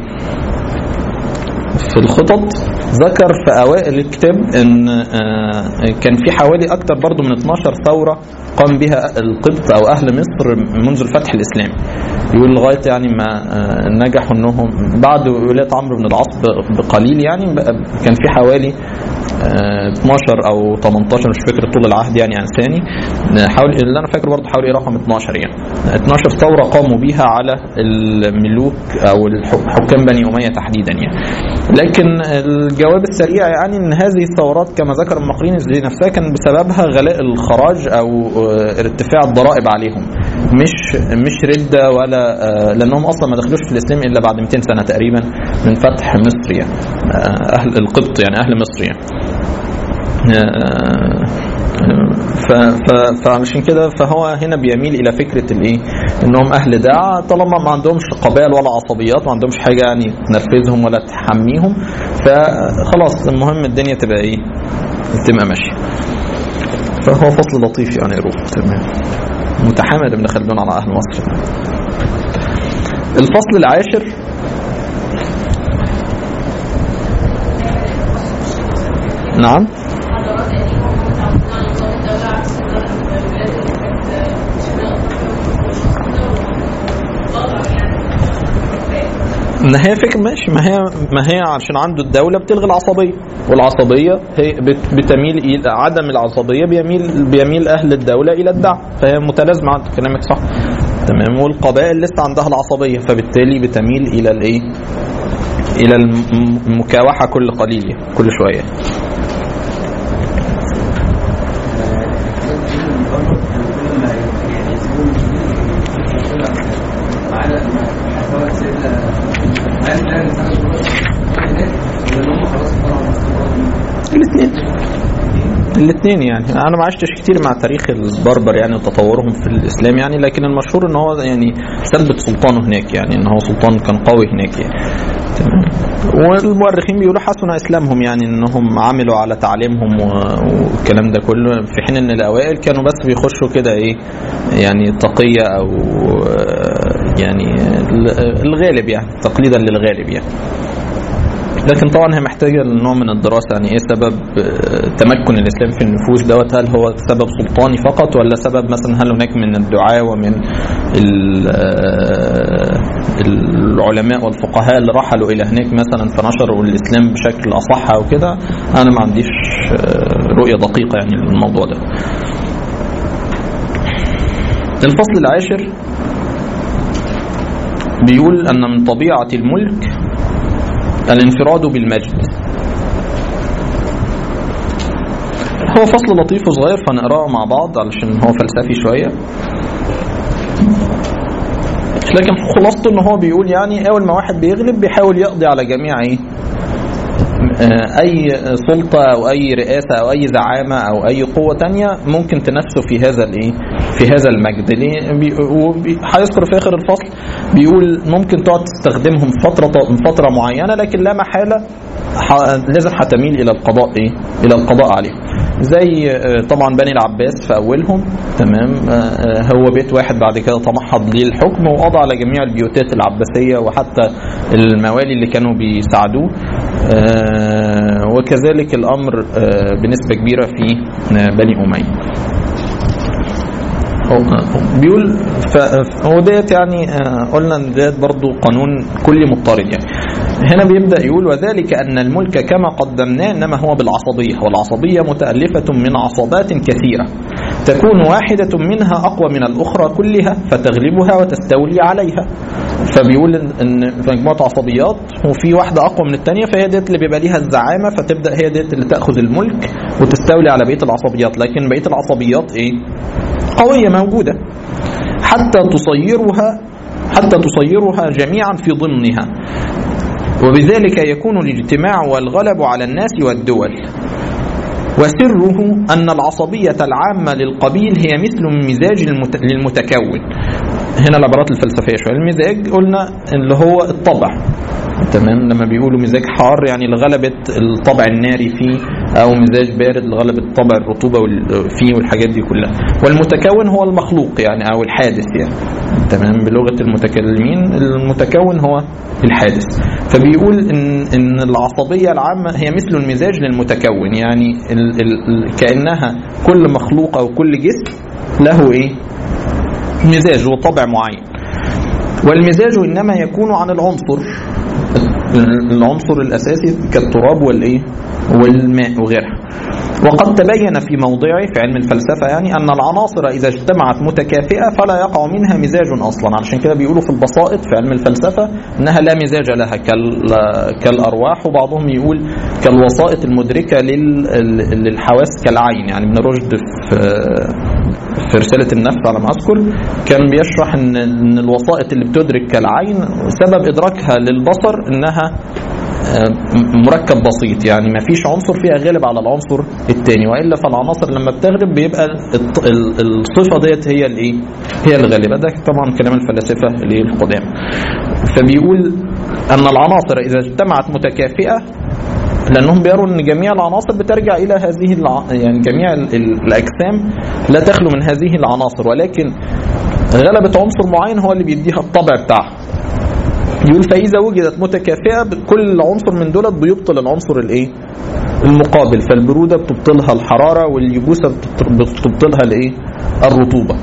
في الخطط ذكر في اوائل الكتاب ان آه، كان في حوالي اكتر برضو من 12 ثوره قام بها القبط او اهل مصر منذ الفتح الاسلامي يقول لغايه يعني ما آه، نجحوا انهم بعد ولايه عمرو بن العاص ب- بقليل يعني بقى- كان في حوالي آه، 12 او 18 مش فاكر طول العهد يعني عن ثاني حوالي اللي انا فاكره برضه حوالي رقم 12 يعني 12 ثوره قاموا بيها على الملوك او الح- حكام بني اميه تحديدا يعني لكن الجواب السريع يعني ان هذه الثورات كما ذكر المقريني نفسها كان بسببها غلاء الخراج او آه، ارتفاع الضرائب عليهم مش مش رده ولا آه، لانهم اصلا ما دخلوش في الاسلام الا بعد 200 سنه تقريبا من فتح مصر يعني آه، اهل القبط يعني اهل مصر يعني آه، ف ف فعشان كده فهو هنا بيميل الى فكره الايه انهم اهل داعه طالما ما عندهمش قبائل ولا عصبيات ما عندهمش حاجه يعني تنرفزهم ولا تحميهم فخلاص المهم الدنيا تبقى ايه تبقى ماشيه فهو فصل لطيف يعني روح تمام متحامل ابن خلدون على اهل مصر الفصل العاشر نعم ما هي فكرة ماشي ما هي ما هي عشان عنده الدولة بتلغي العصبية والعصبية هي بت- بتميل إلى عدم العصبية بيميل بيميل أهل الدولة إلى الدعم فهي متلازمة عند كلامك صح تمام والقبائل لسه عندها العصبية فبالتالي بتميل إلى الإيه؟ إلى الم- المكاوحة كل قليل كل شوية الاثنين الاثنين يعني انا ما عشتش كتير مع تاريخ البربر يعني وتطورهم في الاسلام يعني لكن المشهور ان هو يعني ثبت سلطانه هناك يعني ان هو سلطان كان قوي هناك يعني تمام والمؤرخين بيقولوا حسن اسلامهم يعني انهم عملوا على تعليمهم و- والكلام ده كله في حين ان الاوائل كانوا بس بيخشوا كده ايه يعني تقيه او آه، يعني الغالب يعني تقليدا للغالب يعني لكن طبعا هي محتاجه لنوع من الدراسه يعني ايه سبب آه، تمكن الاسلام في النفوس دوت هل هو سبب سلطاني فقط ولا سبب مثلا هل هناك من الدعاة ومن ال- آه، العلماء والفقهاء اللي رحلوا الى هناك مثلا فنشروا الاسلام بشكل اصح او كده انا ما عنديش آه، رؤيه دقيقه يعني للموضوع ده الفصل العاشر بيقول ان من طبيعه الملك الانفراد بالمجد هو فصل لطيف وصغير فنقراه مع بعض علشان هو فلسفي شوية لكن خلاصته ان هو بيقول يعني اول ما واحد بيغلب بيحاول يقضي على جميع ايه آه، اي سلطة او اي رئاسة او اي زعامة او اي قوة تانية ممكن تنافسه في هذا الايه في هذا المجد ليه بي- وبي- هيذكر في اخر الفصل بيقول ممكن تقعد تستخدمهم فترة فترة معينة لكن لا محالة ح- لازم هتميل الى القضاء ايه الى القضاء عليهم زي آه، طبعا بني العباس في اولهم تمام آه، آه، هو بيت واحد بعد كده تمحض ليه الحكم وقضى على جميع البيوتات العباسيه وحتى الموالي اللي كانوا بيساعدوه آه، وكذلك الامر آه، بنسبه كبيره في آه، بني اميه هو- بيقول ف- هو ديت يعني آه، قلنا ان ديت برضو قانون كلي مضطرد يعني هنا بيبدا يقول وذلك ان الملك كما قدمناه انما هو بالعصبيه والعصبيه متالفه من عصبات كثيره تكون واحده منها اقوى من الاخرى كلها فتغلبها وتستولي عليها فبيقول إن- ان في مجموعه عصبيات وفي واحده اقوى من الثانيه فهي ديت اللي بيبقى ليها الزعامه فتبدا هي ديت اللي تاخذ الملك وتستولي على بقيه العصبيات لكن بقيه العصبيات ايه قوية موجودة حتى تصيرها حتى تصيرها جميعا في ضمنها وبذلك يكون الاجتماع والغلب على الناس والدول وسره أن العصبية العامة للقبيل هي مثل مزاج المت... للمتكون هنا العبارات الفلسفية شوية المزاج قلنا اللي هو الطبع تمام لما بيقولوا مزاج حار يعني لغلبة الطبع الناري فيه أو مزاج بارد لغلبة طبع الرطوبة وال- فيه والحاجات دي كلها والمتكون هو المخلوق يعني أو الحادث يعني تمام بلغة المتكلمين المتكون هو الحادث فبيقول إن, إن العصبية العامة هي مثل المزاج للمتكون يعني ال ال كأنها كل مخلوق أو كل جسم له إيه مزاج وطبع معين والمزاج انما يكون عن العنصر العنصر الاساسي كالتراب والايه والماء وغيرها وقد تبين في موضعه في علم الفلسفه يعني ان العناصر اذا اجتمعت متكافئه فلا يقع منها مزاج اصلا علشان كده بيقولوا في البسائط في علم الفلسفه انها لا مزاج لها كال- كالارواح وبعضهم يقول كالوسائط المدركه لل- للحواس كالعين يعني ابن رشد في في رسالة النفس على ما أذكر كان بيشرح إن إن الوسائط اللي بتدرك كالعين سبب إدراكها للبصر إنها مركب بسيط يعني ما فيش عنصر فيها غالب على العنصر الثاني والا فالعناصر لما بتغلب بيبقى الط- ال- الصفه ديت هي الايه؟ هي الغالبه ده طبعا كلام الفلاسفه الايه القدامى فبيقول ان العناصر اذا اجتمعت متكافئه لانهم بيروا ان جميع العناصر بترجع الى هذه الع... يعني جميع ال- ال- الاجسام لا تخلو من هذه العناصر ولكن غلبة عنصر معين هو اللي بيديها الطبع بتاعها يقول فإذا وجدت متكافئة كل عنصر من دولت بيبطل العنصر الإيه؟ المقابل فالبرودة بتبطلها الحرارة واليبوسة بتبط- بتبطلها الإيه؟ الرطوبة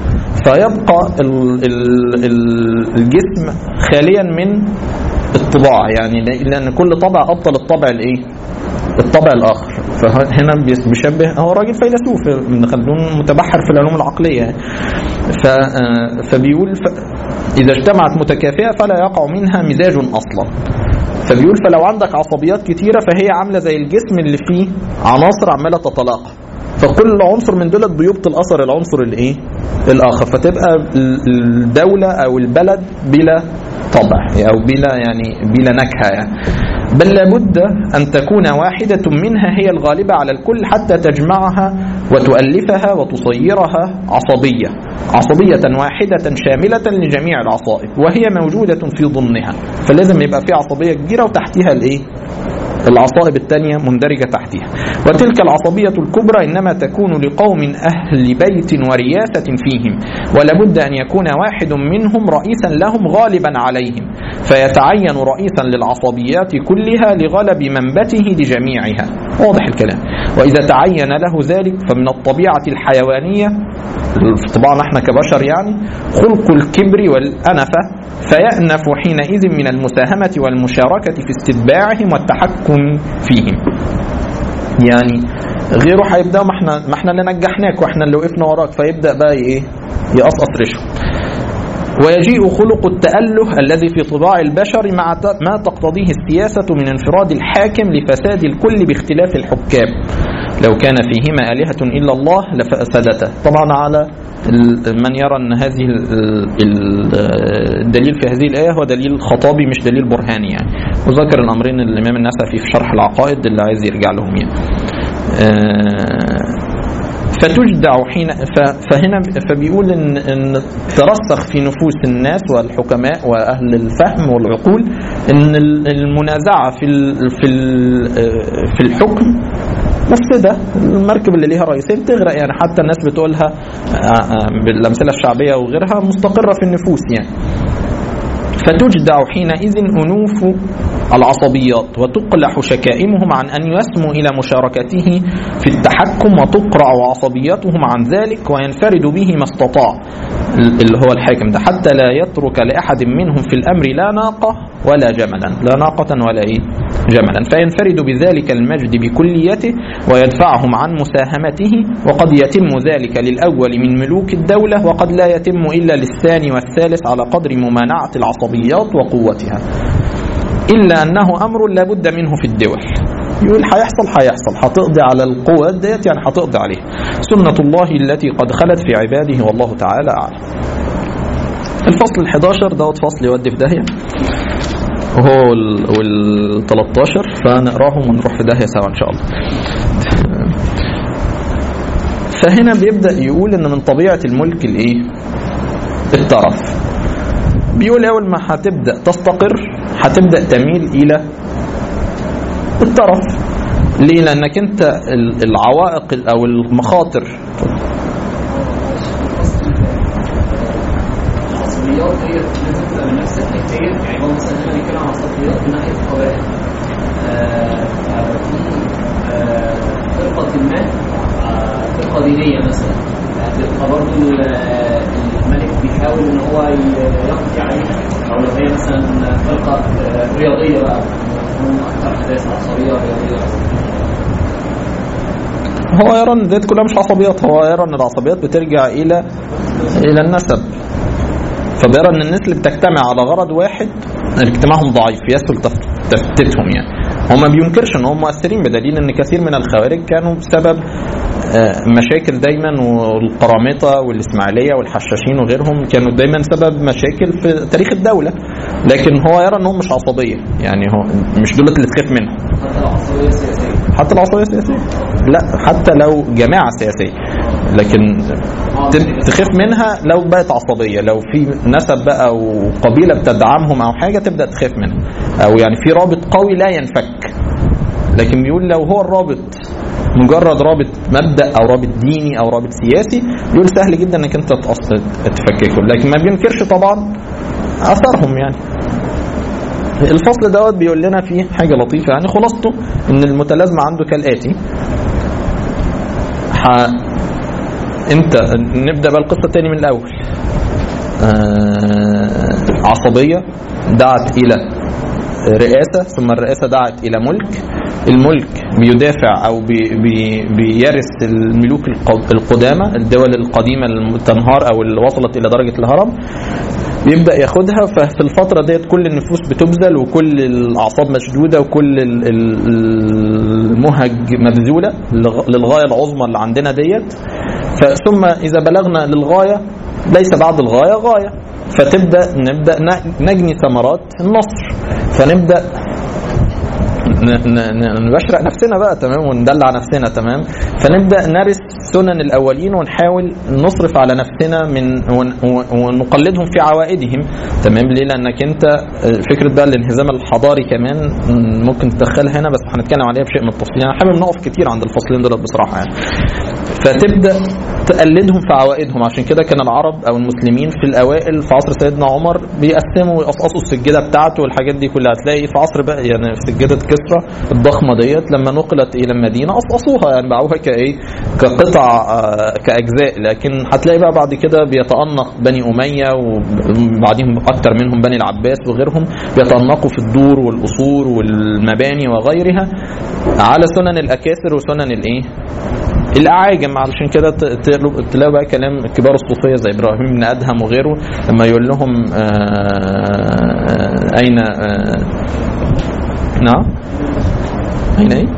فيبقى ال ال ال الجسم خاليا من الطباع يعني لأن كل طبع أبطل الطبع الإيه؟ الطبع الاخر فهنا بيس- بيشبه هو راجل فيلسوف ابن خلدون متبحر في العلوم العقليه يعني. ف آه، فبيقول ف... اذا اجتمعت متكافئه فلا يقع منها مزاج اصلا فبيقول فلو عندك عصبيات كتيره فهي عامله زي الجسم اللي فيه عناصر عماله تتلاقى فكل عنصر من دولت بيبطل اثر العنصر الايه الاخر فتبقى ال- الدوله او البلد بلا طبع او بلا يعني بلا نكهه يعني بل لابد ان تكون واحده منها هي الغالبه على الكل حتى تجمعها وتؤلفها وتصيرها عصبيه عصبيه واحده شامله لجميع العصائب وهي موجوده في ضمنها فلازم يبقى في عصبيه كبيره وتحتها الايه العصائب الثانية مندرجة تحتها وتلك العصبية الكبرى إنما تكون لقوم أهل بيت ورياسة فيهم ولابد أن يكون واحد منهم رئيسا لهم غالبا عليهم فيتعين رئيسا للعصبيات كلها لغلب منبته لجميعها واضح الكلام وإذا تعين له ذلك فمن الطبيعة الحيوانية طبعا احنا كبشر يعني خلق الكبر والأنفة فيأنف حينئذ من المساهمة والمشاركة في استتباعهم والتحكم فيهم يعني غيره هيبدا ما احنا ما احنا اللي نجحناك واحنا اللي وقفنا وراك فيبدا بقى ايه يقصقص ريشه ويجيء خلق التأله الذي في طباع البشر مع ت- ما تقتضيه السياسة من انفراد الحاكم لفساد الكل باختلاف الحكام لو كان فيهما آلهة إلا الله لفسدتا طبعا على ال- من يرى أن هذه ال- ال- الدليل في هذه الآية هو دليل خطابي مش دليل برهاني يعني وذكر الأمرين الإمام النسفي في شرح العقائد اللي عايز يرجع لهم يعني آه، فتجدع حين ف- فهنا فبيقول ان ان ترسخ في نفوس الناس والحكماء واهل الفهم والعقول ان ال- المنازعه في ال في ال في الحكم مفسده المركب اللي ليها رئيسين تغرق يعني حتى الناس بتقولها آه، آه، بالامثله الشعبيه وغيرها مستقره في النفوس يعني فتجدع حينئذ أنوف العصبيات وتقلح شكائمهم عن أن يسموا إلى مشاركته في التحكم وتقرع عصبيتهم عن ذلك وينفرد به ما استطاع اللي هو الحاكم ده حتى لا يترك لأحد منهم في الأمر لا ناقة ولا جملا لا ناقة ولا إيه جملا فينفرد بذلك المجد بكليته ويدفعهم عن مساهمته وقد يتم ذلك للأول من ملوك الدولة وقد لا يتم إلا للثاني والثالث على قدر ممانعة العصبيات وقوتها إلا أنه أمر لا بد منه في الدول يقول هيحصل هيحصل هتقضي على القوات ديت يعني هتقضي عليها سنة الله التي قد خلت في عباده والله تعالى أعلم الفصل ال 11 دوت فصل يودي في داهية وهو وال 13 فنقراهم ونروح في داهية سوا إن شاء الله فهنا بيبدأ يقول إن من طبيعة الملك الإيه؟ الترف بيقول أول ما هتبدأ تستقر هتبدأ تميل إلى الترف ليه؟ لأنك أنت ال- العوائق أو المخاطر العصبيات هي لازم تبقى من نفس الحيثيه يعني هو مثلا هنا بيتكلم عن عصبيات من ناحيه القبائل آه، آه، في آه، فرقه ما آه، فرقه دينيه مثلا هتبقى برضه ال- الملك بيحاول ان هو ي- يقضي عليها او لو هي مثلا فرقه آه، رياضيه بقى هم اكثر حداثه عصبيه رياضيه هو يرى ان ديت كلها مش عصبيات هو يرى ان العصبيات بترجع الى الى النسب فبيرى ان الناس اللي بتجتمع على غرض واحد اجتماعهم ضعيف يسهل تف- تفتتهم يعني هو ما بينكرش ان هم مؤثرين بدليل ان كثير من الخوارج كانوا بسبب آه، مشاكل دايما والقرامطه والاسماعيليه والحشاشين وغيرهم كانوا دايما سبب مشاكل في تاريخ الدوله لكن هو يرى انهم مش عصبيه يعني هو مش دول اللي تخاف منهم حتى العصبيه السياسيه حتى العصبيه السياسيه لا حتى لو جماعه سياسيه لكن ت- تخاف منها لو بقت عصبيه لو في نسب بقى وقبيله بتدعمهم او حاجه تبدا تخاف منها او يعني في رابط قوي لا ينفك لكن بيقول لو هو الرابط مجرد رابط مبدا او رابط ديني او رابط سياسي بيقول سهل جدا انك انت تأص- تفككه لكن ما بينكرش طبعا اثرهم يعني الفصل دوت بيقول لنا فيه حاجه لطيفه يعني خلاصته ان المتلازمه عنده كالاتي ح... انت نبدا بقى القصه تاني من الاول آه... عصبيه دعت الى رئاسه ثم الرئاسه دعت الى ملك الملك بيدافع او بي بي بيرث الملوك الق- القدامى الدول القديمه المتنهار او اللي وصلت الى درجه الهرم بيبدا ياخدها ففي الفتره ديت كل النفوس بتبذل وكل الاعصاب مشدوده وكل ال- ال- المهج مبذوله لغ- للغايه العظمى اللي عندنا ديت ثم اذا بلغنا للغايه ليس بعد الغايه غايه فتبدا نبدا ن- نجني ثمرات النصر فنبدا ن- ن- ن- نبشرق نفسنا بقى تمام وندلع نفسنا تمام فنبدا نرث سنن الاولين ونحاول نصرف على نفسنا من ون- ون- ونقلدهم في عوائدهم تمام ليه لانك انت فكره بقى الانهزام الحضاري كمان ممكن تدخلها هنا بس هنتكلم عليها بشيء من التفصيل انا حابب نقف كتير عند الفصلين دول بصراحه يعني فتبدا تقلدهم في عوائدهم عشان كده كان العرب او المسلمين في الاوائل في عصر سيدنا عمر بيقسموا ويقصقصوا السجاده بتاعته والحاجات دي كلها هتلاقي في عصر بقى يعني في سجاده كسرى الضخمه ديت لما نقلت الى المدينه قصقصوها يعني باعوها كايه كقطع آه، كاجزاء لكن هتلاقي بقى بعد كده بيتانق بني اميه وبعدهم اكتر منهم بني العباس وغيرهم بيتانقوا في الدور والقصور والمباني وغيرها على سنن الاكاسر وسنن الايه الاعاجم علشان كده ت- تقلب- تلاقوا بقى كلام كبار الصوفيه زي ابراهيم بن ادهم وغيره لما يقول لهم آه، اين آه، نعم اين ايه؟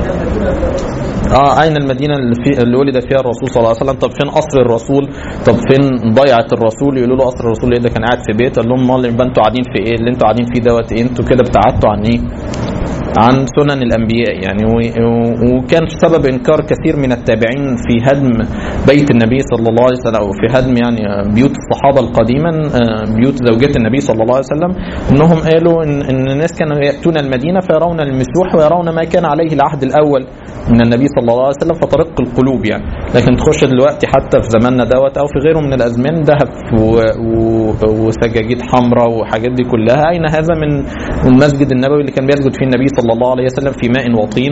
اه اين المدينه اللي, في اللي ولد فيها الرسول صلى الله عليه وسلم طب فين قصر الرسول طب فين ضيعه الرسول يقولوا له قصر الرسول ايه ده كان قاعد في بيت قال لهم امال يبقى انتوا قاعدين في ايه اللي انتوا قاعدين فيه دوت ايه انتوا كده ابتعدتوا عن ايه عن سنن الانبياء يعني و- و- وكان سبب انكار كثير من التابعين في هدم بيت النبي صلى الله عليه وسلم او في هدم يعني بيوت الصحابه القديما آه، بيوت زوجات النبي صلى الله عليه وسلم انهم قالوا ان ان الناس كانوا ياتون المدينه فيرون المسوح ويرون ما كان عليه العهد الاول من النبي صلى الله عليه وسلم فترق القلوب يعني لكن تخش دلوقتي حتى في زماننا دوت او في غيره من الازمان ذهب و- و- وسجاجيد حمراء وحاجات دي كلها اين هذا من المسجد النبوي اللي كان بيسجد فيه النبي صلى الله عليه وسلم في ماء وطين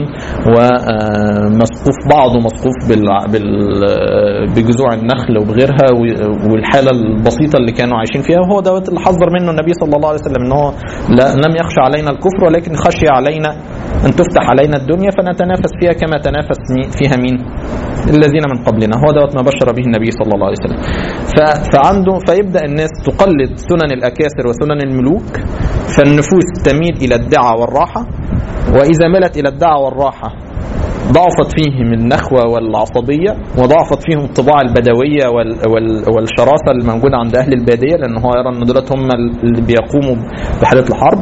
ومسقوف بعضه مسقوف بال- بال- بجذوع النخل وبغيرها و- والحاله البسيطه اللي كانوا عايشين فيها وهو دوت اللي حذر منه النبي صلى الله عليه وسلم ان هو لا لم يخشى علينا الكفر ولكن خشي علينا ان تفتح علينا الدنيا فنتنافس فيها كما تنافس مي- فيها مين؟ الذين من قبلنا هو دوت ما بشر به النبي صلى الله عليه وسلم ف- فعنده فيبدا الناس تقلد سنن الاكاسر وسنن الملوك فالنفوس تميل الى الدعه والراحه واذا ملت الى الدعه والراحه ضعفت فيهم النخوة والعصبية وضعفت فيهم الطباع البدوية وال وال والشراسة الموجودة عند أهل البادية لأن هو يرى أن دولت هم اللي بيقوموا بحالة الحرب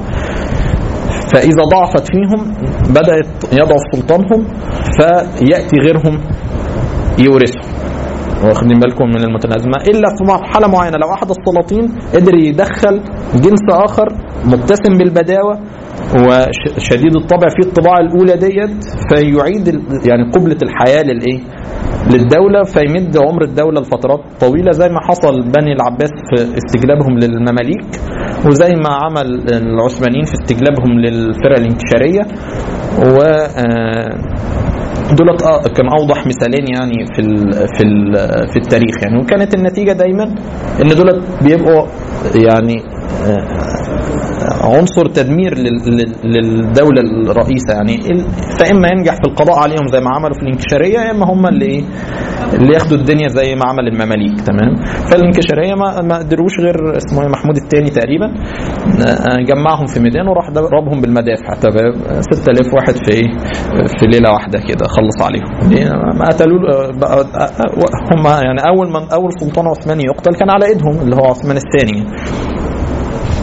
فإذا ضعفت فيهم بدأت يضعف سلطانهم فيأتي غيرهم يورثهم واخدين بالكم من المتلازمه الا في مرحله معينه لو احد السلاطين قدر يدخل جنس اخر متسم بالبداوه وشديد الطبع في الطباع الاولى ديت فيعيد ال- يعني قبله الحياه للايه؟ للدوله فيمد عمر الدوله لفترات طويله زي ما حصل بني العباس في استجلابهم للمماليك وزي ما عمل العثمانيين في استجلابهم للفرق الانكشاريه و آه، دولت آه كان اوضح مثالين يعني في ال في ال في التاريخ يعني وكانت النتيجه دايما ان دولت بيبقوا يعني آه، عنصر تدمير لل- لل- للدوله الرئيسه يعني ال- فاما ينجح في القضاء عليهم زي ما عملوا في الانكشاريه يا اما هم اللي ايه اللي ياخدوا الدنيا زي ما عمل المماليك تمام فالانكشاريه ما, ما قدروش غير اسمه إيه، محمود الثاني تقريبا آه، جمعهم في ميدان وراح ضربهم بالمدافع تمام 6000 واحد في ايه في ليله واحده كده خلص عليهم ليه؟ ما قتلوا بقى- هم يعني اول من اول سلطان عثماني يقتل كان على ايدهم اللي هو عثمان الثاني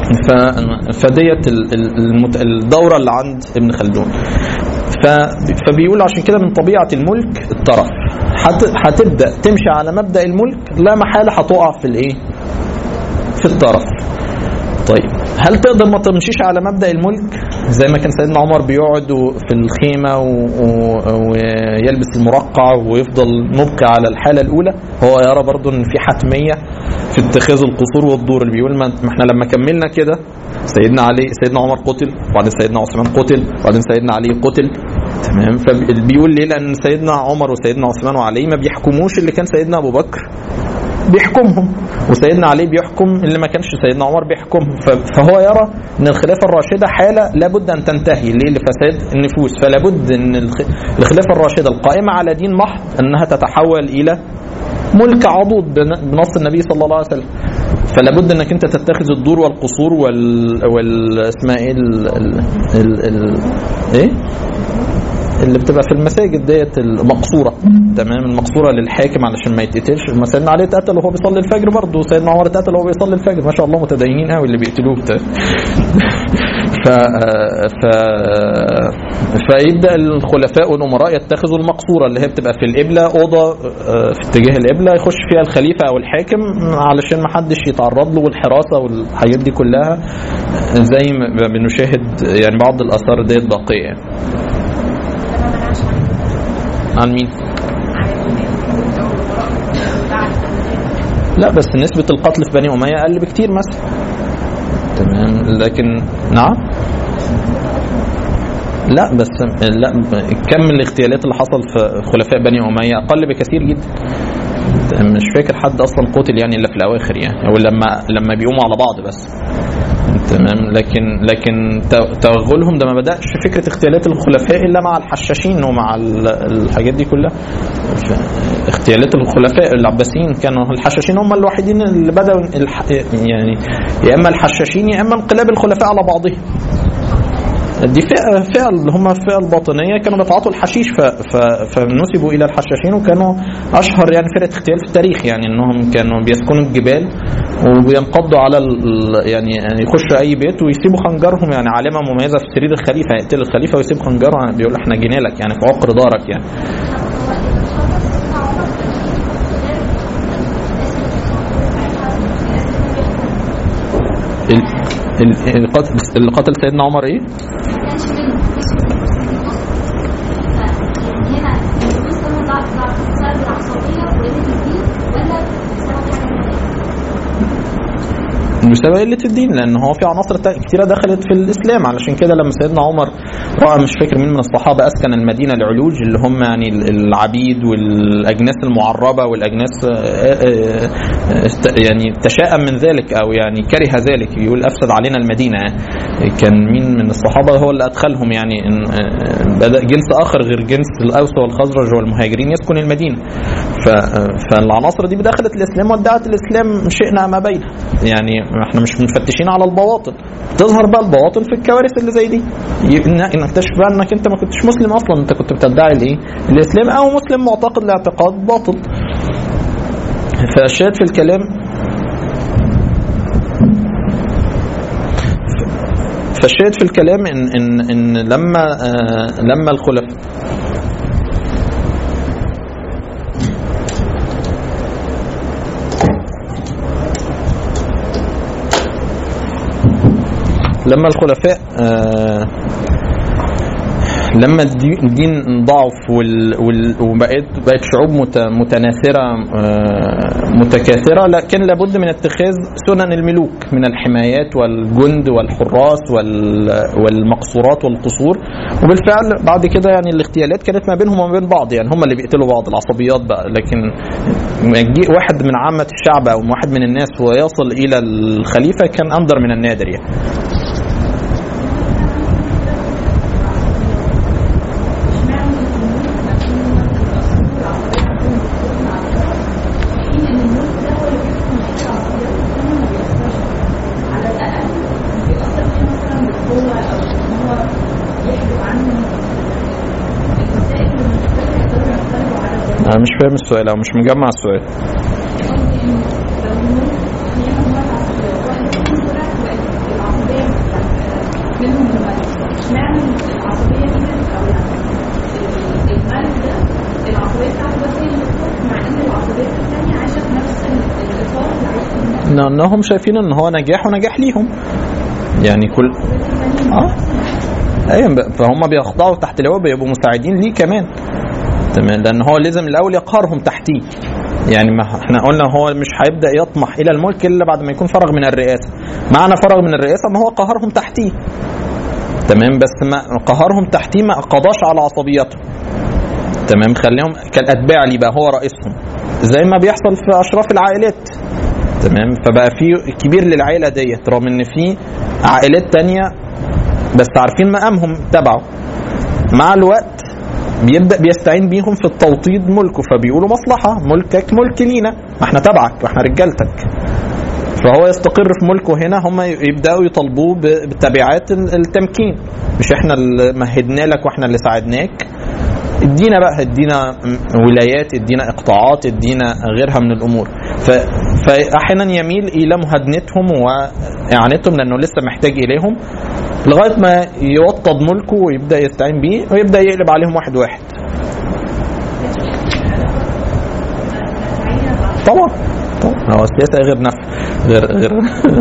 ف- فديت ال- ال- المت- الدوره اللي عند ابن خلدون ف- فبيقول عشان كده من طبيعه الملك الطرف هت- هتبدا تمشي على مبدا الملك لا محاله هتقع في الايه؟ في الطرف طيب هل تقدر ما تمشيش على مبدا الملك زي ما كان سيدنا عمر بيقعد و- في الخيمه و- و- ويلبس المرقع ويفضل مبقي على الحاله الاولى هو يرى برضو ان في حتميه في اتخاذ القصور والدور اللي بيقول ما ما احنا لما كملنا كده سيدنا علي سيدنا عمر قتل وبعدين سيدنا عثمان قتل وبعدين سيدنا علي قتل تمام فبيقول ليه لان سيدنا عمر وسيدنا عثمان وعلي ما بيحكموش اللي كان سيدنا ابو بكر بيحكمهم وسيدنا علي بيحكم اللي ما كانش سيدنا عمر بيحكمهم ف- فهو يرى ان الخلافه الراشده حاله لابد ان تنتهي ليه لفساد النفوس فلا بد ان الخ- الخلافه الراشده القائمه على دين محض انها تتحول الى ملك عضوض بن- بنص النبي صلى الله عليه وسلم فلا بد انك انت تتخذ الدور والقصور وال, وال... اسمها ايه ال... ال... ال... ال... ايه اللي بتبقى في المساجد ديت المقصوره تمام المقصوره للحاكم علشان ما يتقتلش ما سيدنا علي اتقتل وهو بيصلي الفجر برضه سيدنا عمر اتقتل وهو بيصلي الفجر ما شاء الله متدينين قوي اللي بيقتلوه بتاع. ف ف فيبدا الخلفاء والامراء يتخذوا المقصوره اللي هي بتبقى في القبله اوضه آه، في اتجاه القبله يخش فيها الخليفه او الحاكم علشان ما حدش يتعرض له والحراسه والحاجات دي كلها زي ما بنشاهد يعني بعض الاثار ديت باقيه يعني. ده ما منعش عن عن مين؟ عن الملك او الوراء بعد لا بس نسبة القتل في بني أمية أقل بكتير مثلا تمام لكن نعم لا بس لا كم من الاغتيالات اللي حصل في خلفاء بني أمية أقل بكثير جدا مش فاكر حد أصلا قتل يعني إلا في الأواخر يعني أو لما لما بيقوموا على بعض بس تمام لكن لكن تو- توغلهم ده ما بدأش فكرة اغتيالات الخلفاء إلا مع الحشاشين ومع ال- الحاجات دي كلها ف- اغتيالات الخلفاء العباسيين كانوا الحشاشين هم الوحيدين اللي بدأوا الح... يعني يا إما الحشاشين يا إما انقلاب الخلفاء على بعضهم دي فئة فئة اللي هم الفئة الباطنية كانوا بيتعاطوا الحشيش ف... ف... فنسبوا إلى الحشاشين وكانوا أشهر يعني فرقة اغتيال في التاريخ يعني إنهم كانوا بيسكنوا الجبال وبينقضوا على ال... يعني يعني يخشوا أي بيت ويسيبوا خنجرهم يعني علامة مميزة في سرير الخليفة يقتل الخليفة ويسيب خنجره بيقول إحنا جينا لك يعني في عقر دارك يعني ال... ال... اللي قتل اللي قتل سيدنا عمر إيه؟ بسبب قله الدين لان هو في عناصر تا- كتيره دخلت في الاسلام علشان كده لما سيدنا عمر راى مش فاكر مين من الصحابه اسكن المدينه العلوج اللي هم يعني ال- العبيد والاجناس المعربه والاجناس آه، آه، آه، است- يعني تشاءم من ذلك او يعني كره ذلك يقول افسد علينا المدينه يعني. كان مين من الصحابه هو اللي ادخلهم يعني إن آه، بدا جنس اخر غير جنس الاوس والخزرج والمهاجرين يسكن المدينه ف- آه، فالعناصر دي دخلت الاسلام وادعت الاسلام شئنا ما بينها يعني احنا مش مفتشين على البواطن تظهر بقى البواطن في الكوارث اللي زي دي ي- إن- نكتشف بقى انك انت ما كنتش مسلم اصلا انت كنت بتدعي الايه الاسلام او مسلم معتقد لاعتقاد باطل فالشاهد في الكلام فالشاهد في الكلام ان ان ان لما آه لما الخلفاء لما الخلفاء آه لما الدي- الدين ضعف وال- وال- وبقت بقت شعوب مت- متناثره آه، متكاثره لا كان لابد من اتخاذ سنن الملوك من الحمايات والجند والحراس وال- والمقصورات والقصور وبالفعل بعد كده يعني الاغتيالات كانت ما بينهم وما بين بعض يعني هم اللي بيقتلوا بعض العصبيات بقى لكن يجي واحد من عامه الشعب او واحد من الناس ويصل الى الخليفه كان اندر من النادر يعني انا مش فاهم السؤال او مش مجمع السؤال لانهم شايفين ان هو نجاح ونجاح ليهم يعني كل اه ايوه ب- فهم بيخضعوا تحت لواء بيبقوا مساعدين ليه كمان تمام لان هو لازم الاول يقهرهم تحتيه يعني ما احنا قلنا هو مش هيبدا يطمح الى الملك الا بعد ما يكون فرغ من الرئاسه معنى فرغ من الرئاسه ما هو قهرهم تحتيه تمام بس ما قهرهم تحتيه ما قضاش على عصبيتهم تمام خليهم كالاتباع ليه بقى هو رئيسهم زي ما بيحصل في اشراف العائلات تمام فبقى في كبير للعائله ديت رغم ان في عائلات تانية بس عارفين مقامهم تبعه مع الوقت بيبدا بيستعين بيهم في التوطيد ملكه فبيقولوا مصلحه ملكك ملك لينا ما احنا تبعك واحنا رجالتك فهو يستقر في ملكه هنا هم يبداوا يطالبوه ب- بتبعات ال- التمكين مش احنا اللي مهدنا لك واحنا اللي ساعدناك ادينا بقى ادينا م- ولايات ادينا اقطاعات ادينا غيرها من الامور ف... فاحيانا يميل الى مهادنتهم واعانتهم لانه لسه محتاج اليهم لغايه ما يوطد ملكه ويبدا يستعين بيه ويبدا يقلب عليهم واحد واحد طبعا طبعا هو السياسه غير نفع غير غير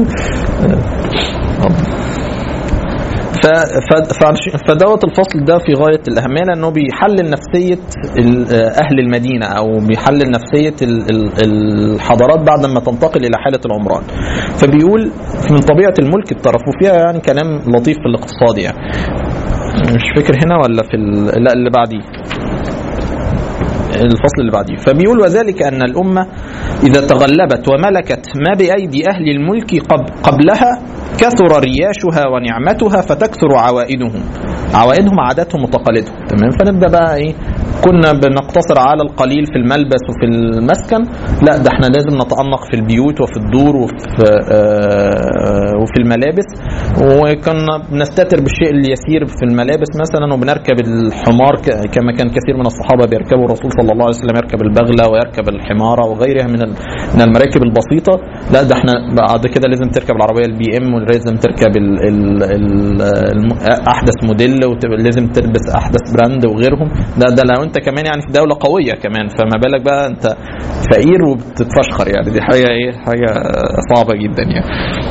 ف ف- فعش- فدوت الفصل ده في غايه الاهميه لانه بيحلل نفسيه ال- اهل المدينه او بيحلل نفسيه ال- ال- الحضارات بعد ما تنتقل الى حاله العمران فبيقول من طبيعه الملك الترف وفيها يعني كلام لطيف في الاقتصاد يعني مش فاكر هنا ولا في ال- لا اللي بعديه الفصل اللي بعديه فبيقول وذلك أن الأمة إذا تغلبت وملكت ما بأيدي أهل الملك قب قبلها كثر رياشها ونعمتها فتكثر عوائدهم عوائدهم عاداتهم وتقاليدهم تمام فنبدا بقى ايه كنا بنقتصر على القليل في الملبس وفي المسكن لا ده احنا لازم نتأنق في البيوت وفي الدور وفي آه وفي الملابس وكنا بنستتر بالشيء اليسير في الملابس مثلا وبنركب الحمار ك- كما كان كثير من الصحابه بيركبوا الرسول صلى الله عليه وسلم يركب البغله ويركب الحماره وغيرها من ال- من المراكب البسيطه لا ده احنا بعد كده لازم تركب العربيه البي ام ولازم تركب ال ال ال الم- احدث موديل ولازم تلبس احدث براند وغيرهم ده ده لو انت كمان يعني في دوله قويه كمان فما بالك بقى انت فقير وبتتفشخر يعني دي حاجه ايه حاجه صعبه جدا يعني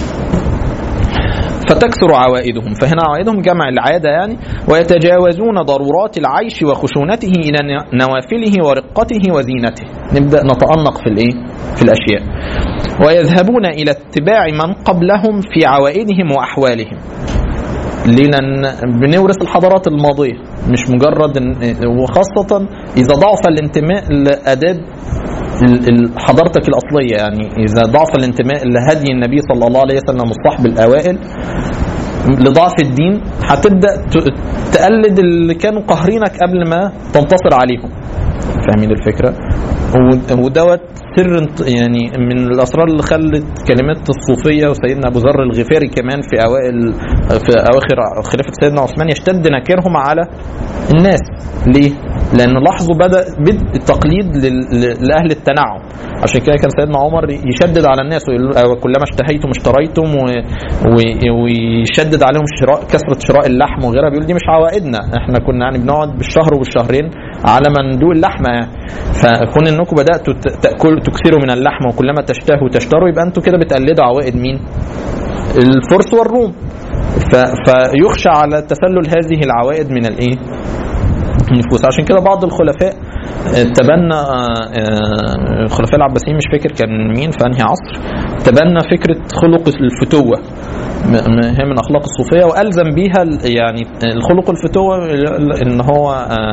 فتكثر عوائدهم فهنا عوائدهم جمع العادة يعني ويتجاوزون ضرورات العيش وخشونته إلى نوافله ورقته وزينته نبدأ نتأنق في الإيه؟ في الأشياء ويذهبون إلى اتباع من قبلهم في عوائدهم وأحوالهم ليه؟ لأن بنورث الحضارات الماضية مش مجرد إن- وخاصة إذا ضعف الانتماء لآداب ال- ال- حضارتك الأصلية يعني إذا ضعف الانتماء لهدي النبي صلى الله عليه وسلم الصحب الأوائل لضعف الدين هتبدأ ت- تقلد اللي كانوا قاهرينك قبل ما تنتصر عليهم فاهمين الفكرة و- ودوت سر انت- يعني من الاسرار اللي خلت كلمات الصوفيه وسيدنا ابو ذر الغفاري كمان في اوائل في اواخر خلافه سيدنا عثمان يشتد نكيرهم على الناس ليه؟ لان لاحظوا بدا بدء التقليد لل- ل- لاهل التنعم عشان كده كان سيدنا عمر يشدد على الناس ويقول له كلما اشتهيتم اشتريتم و- و- ويشدد عليهم شراء كثره شراء اللحم وغيرها بيقول دي مش عوائدنا احنا كنا يعني بنقعد بالشهر وبالشهرين على ما ندوق اللحمه يعني فكون انكم بداتوا ت- تاكلوا تكثروا من اللحمه وكلما تشتهوا تشتروا يبقى انتوا كده بتقلدوا عوائد مين؟ الفرس والروم ف- فيخشى على تسلل هذه العوائد من الايه؟ النفوس عشان كده بعض الخلفاء آه، تبنى آه، آه، الخلفاء العباسيين مش فاكر كان مين في انهي عصر تبنى فكره خلق الفتوه م- م- هي من اخلاق الصوفيه والزم بيها ال- يعني الخلق الفتوه ال- ان هو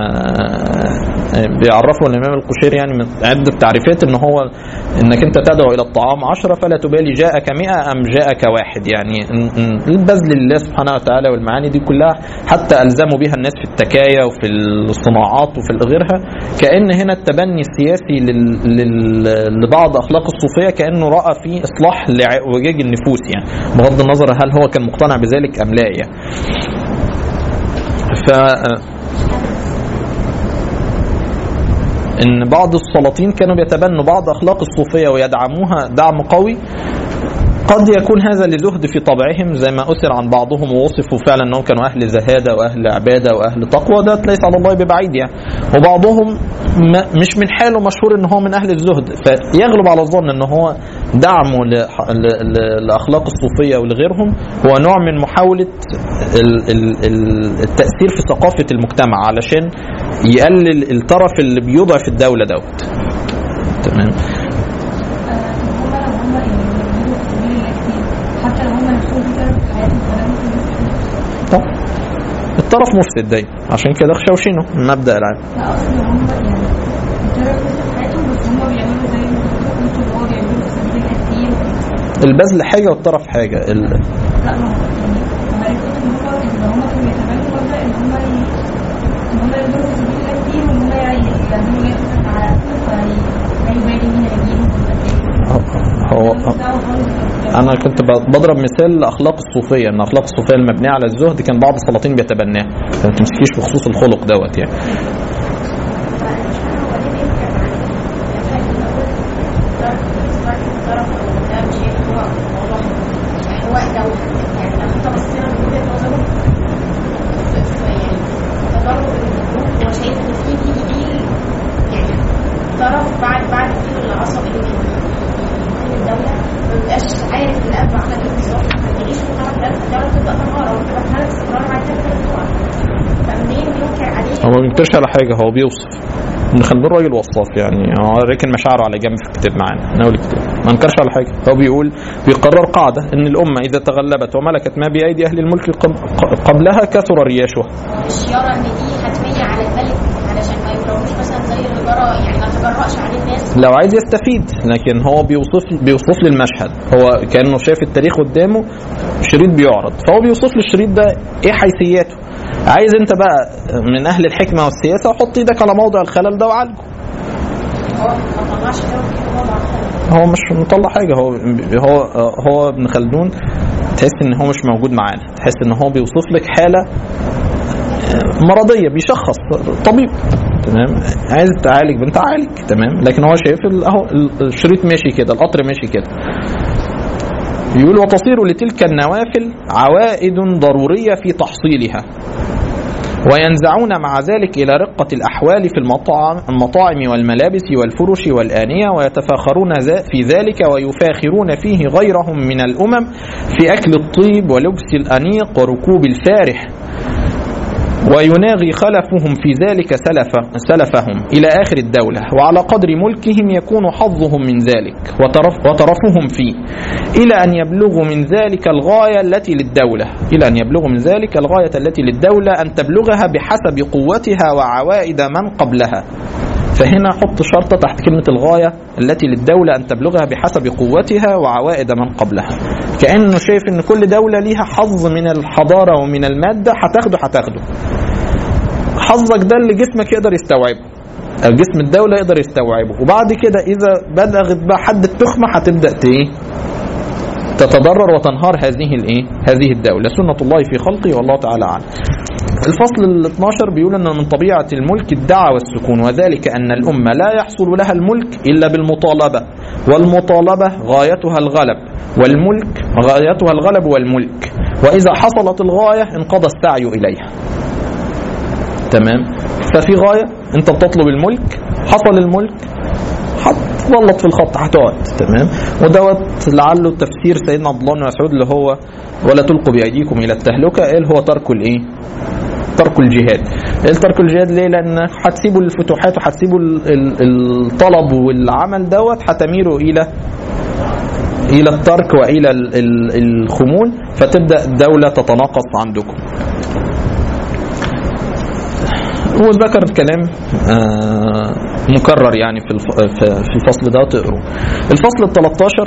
آه، بيعرفه الامام القشيري يعني من عده تعريفات ان هو انك انت تدعو الى الطعام عشرة فلا تبالي جاءك مئة ام جاءك واحد يعني ن- ن- البذل لله سبحانه وتعالى والمعاني دي كلها حتى الزموا بها الناس في التكايا وفي الصناعات وفي غيرها كان هنا التبني السياسي لل... لل... لبعض اخلاق الصوفيه كانه راى فيه اصلاح لوجاج النفوس يعني بغض النظر هل هو كان مقتنع بذلك ام لا يعني ف ان بعض السلاطين كانوا بيتبنوا بعض اخلاق الصوفيه ويدعموها دعم قوي قد يكون هذا لزهد في طبعهم زي ما أسر عن بعضهم ووصفوا فعلا أنهم كانوا أهل زهادة وأهل عبادة وأهل تقوى ده ليس على الله ببعيد يعني وبعضهم ما مش من حاله مشهور ان هو من اهل الزهد فيغلب على الظن ان هو دعمه لح- ل- ل- لاخلاق الصوفيه ولغيرهم هو نوع من محاوله ال- ال- ال- التاثير في ثقافه المجتمع علشان يقلل الطرف اللي بيضعف الدوله دوت تمام هم لو هم يعني بيعملوا في سبيل الله كتير حتى لو هم نفسهم في سبب في حياتهم فده ممكن يستفيد. طب الطرف مفسد دايما عشان كده خشوشينه المبدا العام لا اصل هم يعني الطرف في حياتهم بس هم بيعملوا زي ما انتوا اللي هو بيعملوا في سبيل الله كتير البذل حاجه والطرف حاجه ال... لا ما هو يعني هم عرفوا ان هم ان هم كانوا يتبنوا مبدا ان هم ي- ان هم يعملوا في سبيل الله كتير وان هم يعملوا ياخدوا على اكل فلا يبالي مين هيجيهم هو انا كنت ب- بضرب مثال لاخلاق الصوفيه ان اخلاق الصوفيه المبنيه على الزهد كان بعض السلاطين بيتبناها ما تمسكيش بخصوص الخلق دوت يعني طرف بعد بعد الجيل العصبي اللي في الدولة ما بيبقاش عارف الأب عمل ايه بالظبط ما تجيش في طرف الأب الدولة تبدأ تنهار أو تبقى في حالة استقرار بعد كده تطلع فمنين ينكر عليه هو ما بينكرش على حاجه هو بيوصف ابن خلدون راجل وصاف يعني هو راكن مشاعره على جنب في الكتاب معانا من اول الكتاب ما انكرش على حاجه هو بيقول بيقرر قاعده ان الامه اذا تغلبت وملكت ما بايدي اهل الملك قب- قبلها كثر رياشها مش يرى ان دي حتميه على الملك علشان ما يضربوش مثلا زي اللي جرى يعني ما تجرأش عليه الناس لو عايز يستفيد لكن هو بيوصف بيوصف لي المشهد هو كانه شايف التاريخ قدامه شريط بيعرض فهو بيوصف لي الشريط ده ايه حيثياته عايز انت بقى من اهل الحكمه والسياسه حط ايدك على موضع الخلل ده وعالجه هو ما طلعش كده هو مع هو مش مطلع حاجه هو هو هو ابن خلدون تحس ان هو مش موجود معانا تحس ان هو بيوصف لك حاله مرضيه بيشخص طبيب تمام عايز تعالج بنت عالج تمام لكن هو شايف ال- اهو ال- الشريط ماشي كده القطر ماشي كده يقول وتصير لتلك النوافل عوائد ضروريه في تحصيلها وينزعون مع ذلك إلى رقة الأحوال في المطاعم, المطاعم والملابس والفرش والآنية ويتفاخرون ذا- في ذلك ويفاخرون فيه غيرهم من الأمم في أكل الطيب ولبس الأنيق وركوب الفارح ويناغي خلفهم في ذلك سلف سلفهم إلى آخر الدولة وعلى قدر ملكهم يكون حظهم من ذلك وترف وترفهم فيه إلى أن يبلغوا من ذلك الغاية التي للدولة إلى أن يبلغوا من ذلك الغاية التي للدولة أن تبلغها بحسب قوتها وعوائد من قبلها فهنا حط شرطة تحت كلمة الغاية التي للدولة أن تبلغها بحسب قوتها وعوائد من قبلها كأنه شايف أن كل دولة ليها حظ من الحضارة ومن المادة هتاخده هتاخده حظك ده اللي جسمك يقدر يستوعبه أو جسم الدولة يقدر يستوعبه وبعد كده إذا بلغت بقى حد التخمة هتبدأ ت- إيه تتضرر وتنهار هذه الايه هذه الدوله سنه الله في خلقه والله تعالى اعلم الفصل ال 12 بيقول ان من طبيعه الملك الدعوى والسكون وذلك ان الامه لا يحصل لها الملك الا بالمطالبه والمطالبه غايتها الغلب والملك غايتها الغلب والملك واذا حصلت الغايه انقضى السعي اليها تمام ففي غايه انت بتطلب الملك حصل الملك هتغلط في الخط هتقعد تمام ودوت لعله تفسير سيدنا عبد الله بن مسعود اللي هو ولا تلقوا بايديكم الى التهلكه قال هو ترك الايه؟ ترك الجهاد. قال ترك الجهاد ليه؟ لان هتسيبوا الفتوحات وهتسيبوا ال- ال- الطلب والعمل دوت هتميلوا الى الى الترك والى ال- ال- الخمول فتبدا الدوله تتناقص عندكم. وذكر كلام آه، مكرر يعني في الف- في- في الفصل ده تقروا الفصل ال 13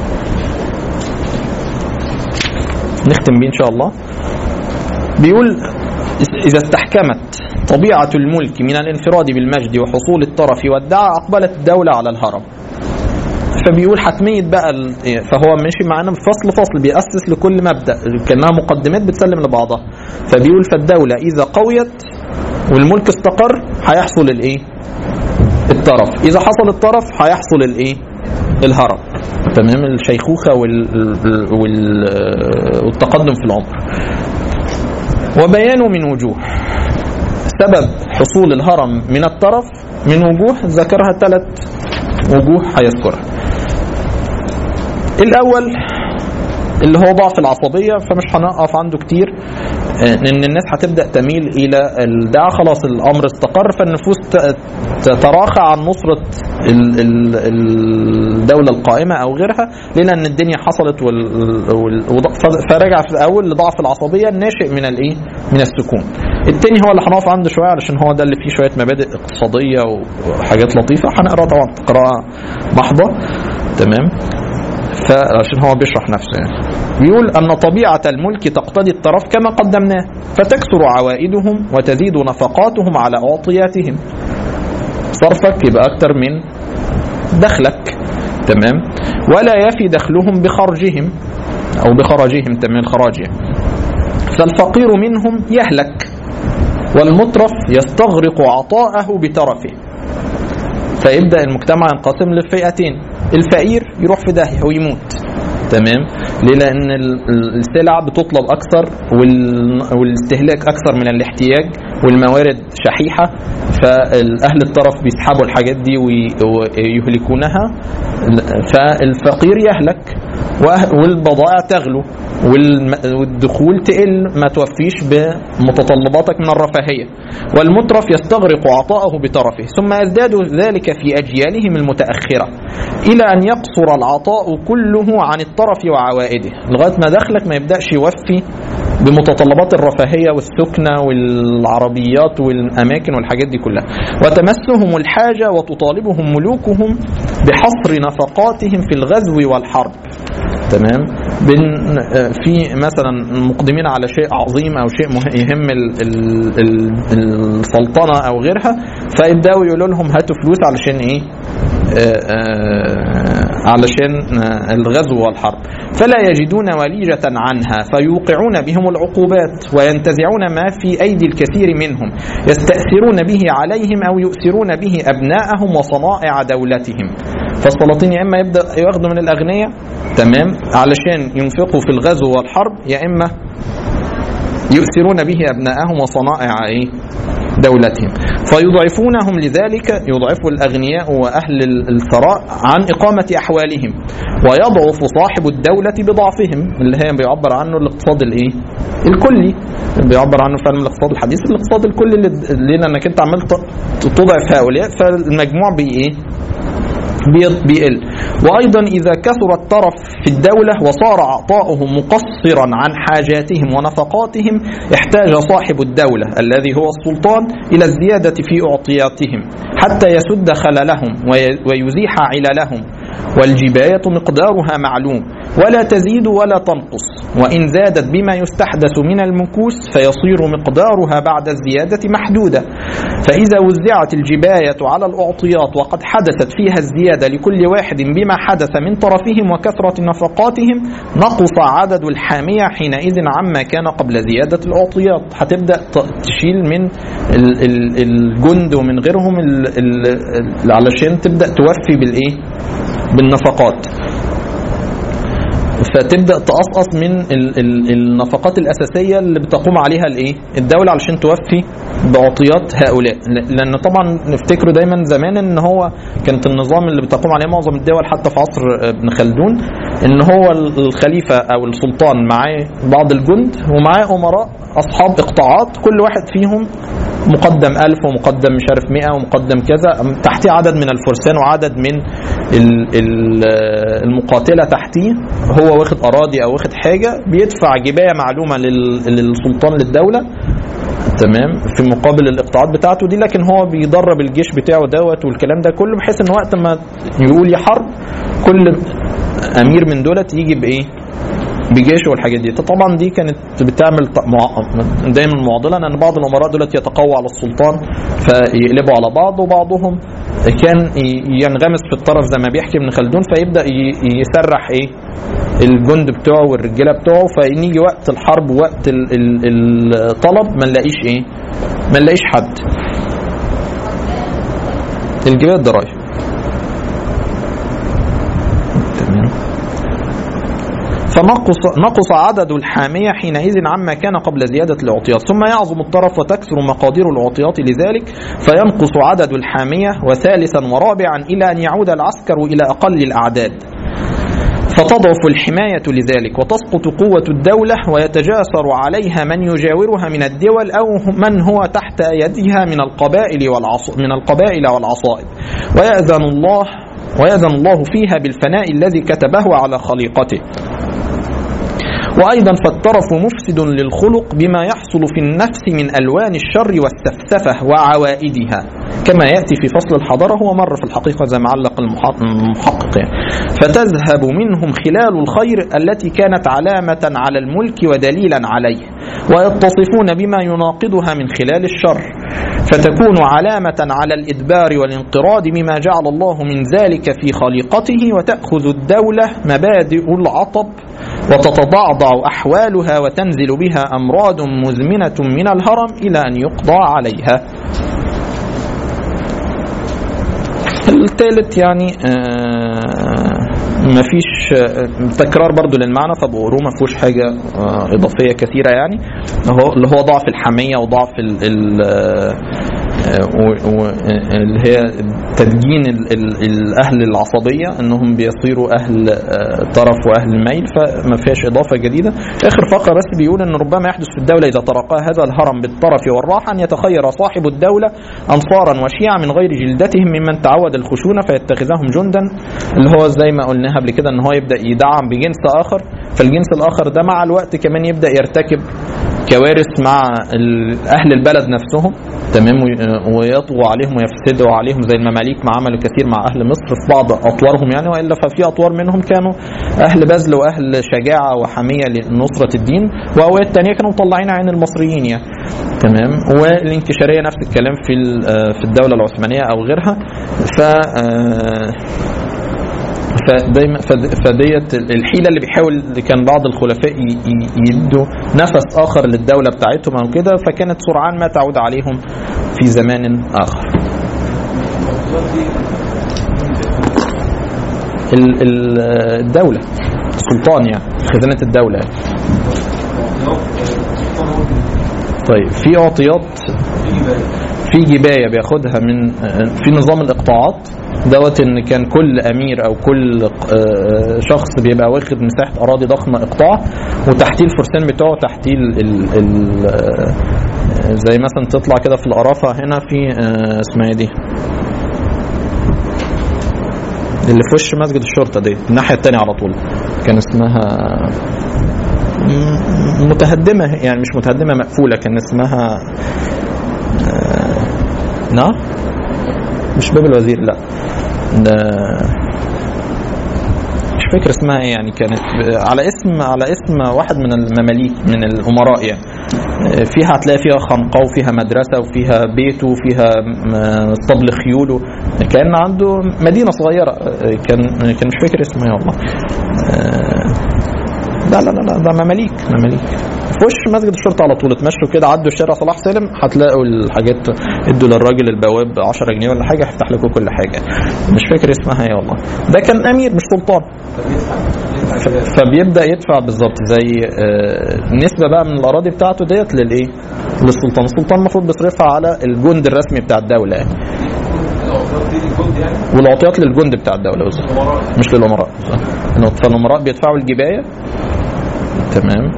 نختم بيه ان شاء الله بيقول اذا استحكمت طبيعه الملك من الانفراد بالمجد وحصول الطرف والدعاء اقبلت الدوله على الهرم فبيقول حتميه بقى ال- فهو ماشي معانا في فصل فصل بيأسس لكل مبدا كانها مقدمات بتسلم لبعضها فبيقول فالدوله اذا قويت والملك استقر هيحصل الايه؟ الطرف اذا حصل الطرف هيحصل الايه؟ الهرم تمام الشيخوخه وال... وال... والتقدم في العمر وبيان من وجوه سبب حصول الهرم من الطرف من وجوه ذكرها ثلاث وجوه هيذكرها الاول اللي هو ضعف العصبيه فمش هنقف عنده كتير آه، ان الناس هتبدا تميل الى الدعاء خلاص الامر استقر فالنفوس ت- تتراخى عن نصره ال- ال- الدوله القائمه او غيرها لان الدنيا حصلت وال وال وض- ف- فرجع في الاول لضعف العصبيه الناشئ من الايه؟ من السكون. التاني هو اللي هنقف عنده شويه علشان هو ده اللي فيه شويه مبادئ اقتصاديه وحاجات لطيفه هنقرا طبعا قراءه محضه تمام فعشان هو بيشرح نفسه يعني بيقول أن طبيعة الملك تقتضي الطرف كما قدمناه فتكثر عوائدهم وتزيد نفقاتهم على أعطياتهم صرفك يبقى أكتر من دخلك تمام ولا يفي دخلهم بخرجهم أو بخراجهم تمام الخراج يعني. فالفقير منهم يهلك والمترف يستغرق عطاءه بترفه فيبدا المجتمع ينقسم لفئتين الفقير يروح في داهيه ويموت تمام ليه لان ال- ال- السلع بتطلب اكثر وال- والاستهلاك اكثر من الاحتياج والموارد شحيحه فاهل الطرف بيسحبوا الحاجات دي وي- ويهلكونها فالفقير يهلك وأه- والبضائع تغلو والم- والدخول تقل ما توفيش بمتطلباتك من الرفاهيه والمترف يستغرق عطاءه بطرفه ثم يزداد ذلك في اجيالهم المتاخره الى ان يقصر العطاء كله عن الطرف وعوائده لغايه ما دخلك ما يبداش يوفي بمتطلبات الرفاهيه والسكنه والعربيات والاماكن والحاجات دي كلها وتمسهم الحاجه وتطالبهم ملوكهم بحصر نفقاتهم في الغزو والحرب تمام بن في مثلا مقدمين على شيء عظيم او شيء مه- يهم ال ال ال السلطنه او غيرها فيبداوا يقولوا لهم هاتوا فلوس علشان ايه آه، آه، علشان آه، الغزو والحرب فلا يجدون وليجة عنها فيوقعون بهم العقوبات وينتزعون ما في أيدي الكثير منهم يستأثرون به عليهم أو يؤثرون به أبناءهم وصنائع دولتهم فالسلاطين يا إما يبدأ ياخدوا من الأغنياء تمام علشان ينفقوا في الغزو والحرب يا إما يؤثرون به أبناءهم وصنائع إيه؟ دولتهم فيضعفونهم لذلك يضعف الأغنياء وأهل الثراء عن إقامة أحوالهم ويضعف صاحب الدولة بضعفهم اللي هي بيعبر عنه الاقتصاد الإيه؟ الكلي بيعبر عنه فعلا الاقتصاد الحديث الاقتصاد الكلي اللي لأن انك انت عمال تضعف هؤلاء فالمجموع بي ايه؟ بي- بيقل وايضا اذا كثر الطرف في الدوله وصار عطاؤهم مقصرا عن حاجاتهم ونفقاتهم احتاج صاحب الدوله الذي هو السلطان الى الزياده في اعطياتهم حتى يسد خللهم وي- ويزيح عللهم والجبايه مقدارها معلوم ولا تزيد ولا تنقص وان زادت بما يستحدث من المكوس فيصير مقدارها بعد الزياده محدودا فاذا وزعت الجبايه على الاعطيات وقد حدثت فيها الزياده لكل واحد بما حدث من طرفهم وكثره نفقاتهم نقص عدد الحاميه حينئذ عما كان قبل زياده الاعطيات هتبدا ت- تشيل من ال- ال- الجند ومن غيرهم ال- ال- ال- علشان تبدا توفي بالايه بالنفقات فتبدا تقصقص من ال- ال- النفقات الاساسيه اللي بتقوم عليها الايه الدوله علشان توفي بعطيات هؤلاء ل- لان طبعا نفتكره دايما زمان ان هو كانت النظام اللي بتقوم عليه معظم الدول حتى في عصر ابن خلدون ان هو ال- الخليفه او السلطان معاه بعض الجند ومعاه امراء اصحاب اقطاعات كل واحد فيهم مقدم ألف ومقدم مش عارف مئة ومقدم كذا تحتيه عدد من الفرسان وعدد من ال- ال- المقاتلة تحتيه هو واخد أراضي أو واخد حاجة بيدفع جباية معلومة لل- للسلطان للدولة تمام في مقابل الاقطاعات بتاعته دي لكن هو بيدرب الجيش بتاعه دوت والكلام ده كله بحيث ان وقت ما يقول يحرب كل امير من دولت يجي بايه بجيشه والحاجات دي طبعا دي كانت بتعمل ط- مع- دايما معضله لان بعض الامراء دولت يتقوى على السلطان فيقلبوا على بعض وبعضهم كان ي- ينغمس في الطرف زي ما بيحكي ابن خلدون فيبدا ي- يسرح ايه الجند بتوعه والرجاله بتوعه فنيجي وقت الحرب وقت ال- ال- الطلب ما نلاقيش ايه ما نلاقيش حد الجبال الضرايب فنقص نقص عدد الحامية حينئذ عما كان قبل زيادة العطيات ثم يعظم الطرف وتكثر مقادير العطيات لذلك فينقص عدد الحامية وثالثا ورابعا إلى أن يعود العسكر إلى أقل الأعداد فتضعف الحماية لذلك وتسقط قوة الدولة ويتجاسر عليها من يجاورها من الدول أو من هو تحت يدها من القبائل والعص من القبائل والعصائب ويأذن الله ويأذن الله فيها بالفناء الذي كتبه على خليقته وأيضا فالترف مفسد للخلق بما يحصل في النفس من ألوان الشر والسفسفة وعوائدها كما يأتي في فصل الحضارة هو مر في الحقيقة زي ما علق المحقق المحقق يعني. فتذهب منهم خلال الخير التي كانت علامة على الملك ودليلا عليه ويتصفون بما يناقضها من خلال الشر فتكون علامة على الإدبار والانقراض بما جعل الله من ذلك في خليقته وتأخذ الدولة مبادئ العطب وتتضعضع أحوالها وتنزل بها أمراض مزمنة من الهرم إلى أن يقضى عليها الثالث يعني آه مفيش آه تكرار برضو للمعنى فبقروه ما فيهوش حاجه آه اضافيه كثيره يعني هو اللي هو ضعف الحميه وضعف ال ال اللي هي تدجين ال ال الاهل العصبيه انهم بيصيروا اهل طرف واهل ميل فما فيهاش اضافه جديده اخر فقره بس بيقول ان ربما يحدث في الدوله اذا ترقى هذا الهرم بالطرف والراحه ان يتخير صاحب الدوله انصارا وشيعا من غير جلدتهم ممن تعود الخشونه فيتخذهم جندا اللي هو زي ما قلنا قبل كده ان هو يبدا يدعم بجنس اخر فالجنس الاخر ده مع الوقت كمان يبدا يرتكب كوارث مع اهل البلد نفسهم تمام ويطغوا عليهم ويفسدوا عليهم زي المماليك ما عملوا كثير مع اهل مصر في بعض اطوارهم يعني والا ففي اطوار منهم كانوا اهل بذل واهل شجاعه وحميه لنصره الدين واوقات تانية كانوا مطلعين عين المصريين يعني تمام والانكشاريه نفس الكلام في في الدوله العثمانيه او غيرها ف فدايما فديت الحيله اللي بيحاول اللي كان بعض الخلفاء يدوا نفس اخر للدوله بتاعتهم او كده فكانت سرعان ما تعود عليهم في زمان اخر. الدوله السلطان يعني خزانه الدوله يعني. طيب في عطيات في جبايه بياخدها من في نظام الاقطاعات دوت ان كان كل امير او كل شخص بيبقى واخد مساحه اراضي ضخمه اقطاع وتحتيه الفرسان بتوعه تحتيه ال ال ال زي مثلا تطلع كده في القرافه هنا في اسمها ايه دي اللي في وش مسجد الشرطه دي الناحيه الثانيه على طول كان اسمها متهدمه يعني مش متهدمه مقفوله كان اسمها نعم مش باب الوزير لا ده مش فاكر اسمها ايه يعني كانت على اسم على اسم واحد من المماليك من الامراء يعني فيها هتلاقي فيها خنقه وفيها مدرسه وفيها بيت وفيها اسطبل خيول كان عنده مدينه صغيره كان كان مش فاكر اسمها ايه والله لا لا لا لا ده مماليك مماليك في وش مسجد الشرطه على طول اتمشوا كده عدوا شارع صلاح سالم هتلاقوا الحاجات ادوا للراجل البواب 10 جنيه ولا حاجه هيفتح لكم كل حاجه مش فاكر اسمها ايه والله ده كان امير مش سلطان فبيبدا يدفع بالظبط زي نسبه بقى من الاراضي بتاعته ديت للايه؟ للسلطان، السلطان المفروض بيصرفها على الجند الرسمي بتاع الدوله يعني. والعطيات للجند بتاع الدوله بالظبط مش للامراء فالامراء بيدفعوا الجبايه تمام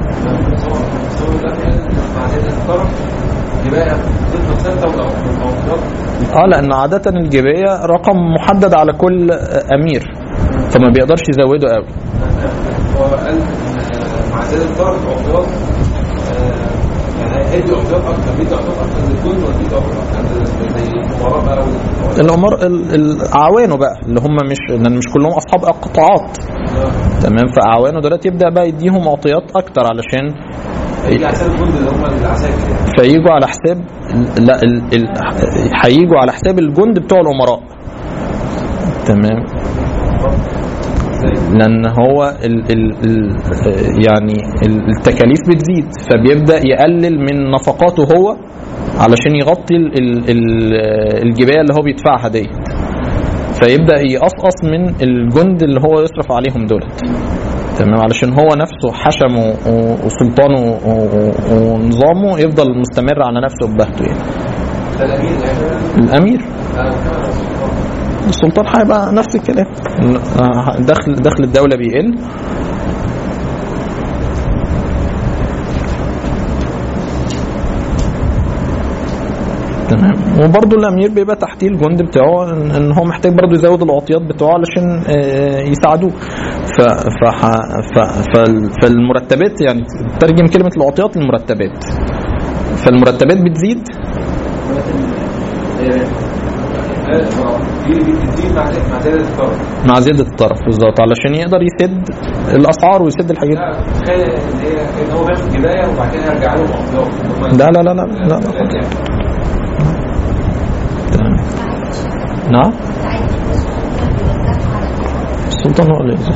اه لان عادة الجباية رقم محدد على كل امير فما بيقدرش يزوده قوي هو قال مع زيادة الطرف عقيات يعني هيدي عقيات اكتر بيدي عقيات اكتر للجند ولا بيدي عقيات اكتر زي الامراء بقى الامراء اعوانه بقى اللي هم مش لان مش كلهم اصحاب اقطاعات تمام فاعوانه دلوقتي يبدا بقى يديهم عطيات اكتر علشان هيجي على حساب الجند اللي هم العساكر فييجوا على حساب لا ال... ال... هييجوا على حساب الجند بتوع الامراء تمام لان هو ال ال ال يعني التكاليف بتزيد فبيبدا يقلل من نفقاته هو علشان يغطي ال ال ال الجبايه اللي هو بيدفعها ديت فيبدا يقصقص من الجند اللي هو يصرف عليهم دولت تمام علشان هو نفسه حشمه و- وسلطانه و- و- ونظامه يفضل مستمر على نفسه ببهته يعني ده الامير يعني الامير آه، كمان السلطان. السلطان هيبقى نفس الكلام دخل دخل الدوله بيقل تمام وبرضه الامير بيبقى تحتيه الجند بتاعه ان إن هو محتاج برضه يزود العطيات بتاعه علشان آه، يساعدوه ف فح ف فال- فالمرتبات يعني ترجم كلمه العطيات للمرتبات فالمرتبات بتزيد آه، دي دي بتزيد مع مع زياده الطلب مع زياده الطرف بالظبط علشان يقدر يسد الاسعار ويسد الحاجات لا تخيل ان هي ان هو بياخد جبايه وبعد كده يرجع لهم اطياف لا لا لا لا لا, لا. تمام نعم السلطان هو اللي يزيد.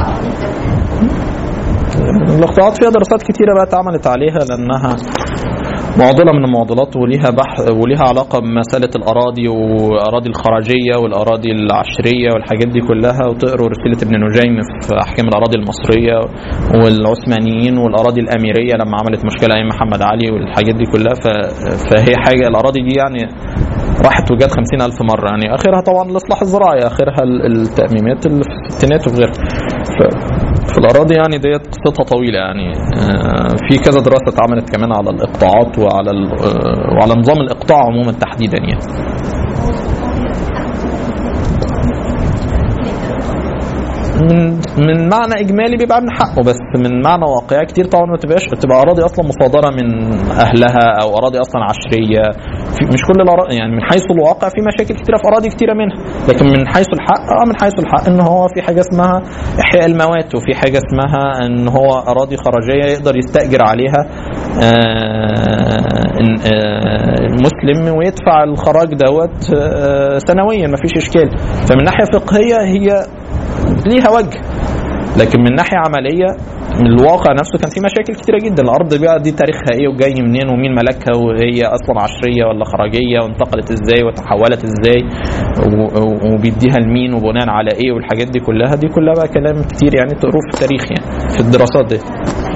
الاقطاعات فيها دراسات كتيرة بقى اتعملت عليها لأنها معضلة من المعضلات وليها بح وليها علاقة بمسألة الأراضي وأراضي الخراجية والأراضي العشرية والحاجات دي كلها وتقروا رسالة ابن نجيم في أحكام الأراضي المصرية والعثمانيين والأراضي الأميرية لما عملت مشكلة أيام محمد علي والحاجات دي كلها ف... فهي حاجة الأراضي دي يعني راحت وجات خمسين ألف مرة يعني آخرها طبعا الإصلاح الزراعي آخرها ال- التأميمات اللي في الستينات وفي غيرها ف... في الأراضي يعني ديت قصتها طويلة يعني آه، في كذا دراسة اتعملت كمان على الإقطاعات وعلى ال- آه، وعلى نظام الإقطاع عموما تحديدا يعني من من معنى اجمالي بيبقى من حقه بس من معنى واقعي كتير طبعا ما تبقاش بتبقى اراضي اصلا مصادره من اهلها او اراضي اصلا عشريه في مش كل الاراضي يعني من حيث الواقع في مشاكل كتيره في اراضي كتيره منها لكن من حيث الحق اه من حيث الحق ان هو في حاجه اسمها احياء الموات وفي حاجه اسمها ان هو اراضي خراجيه يقدر يستاجر عليها آه، إن- آه، المسلم ويدفع الخراج دوت آه، سنويا ما فيش اشكال فمن ناحيه فقهيه هي ليها وجه لكن من ناحيه عمليه من الواقع نفسه كان في مشاكل كتيره جدا الارض بقى دي تاريخها ايه وجاي منين ومين ملكها وهي اصلا عشريه ولا خراجيه وانتقلت ازاي وتحولت ازاي و- و- وبيديها لمين وبناء على ايه والحاجات دي كلها دي كلها بقى كلام كتير يعني تقروه في التاريخ يعني في الدراسات دي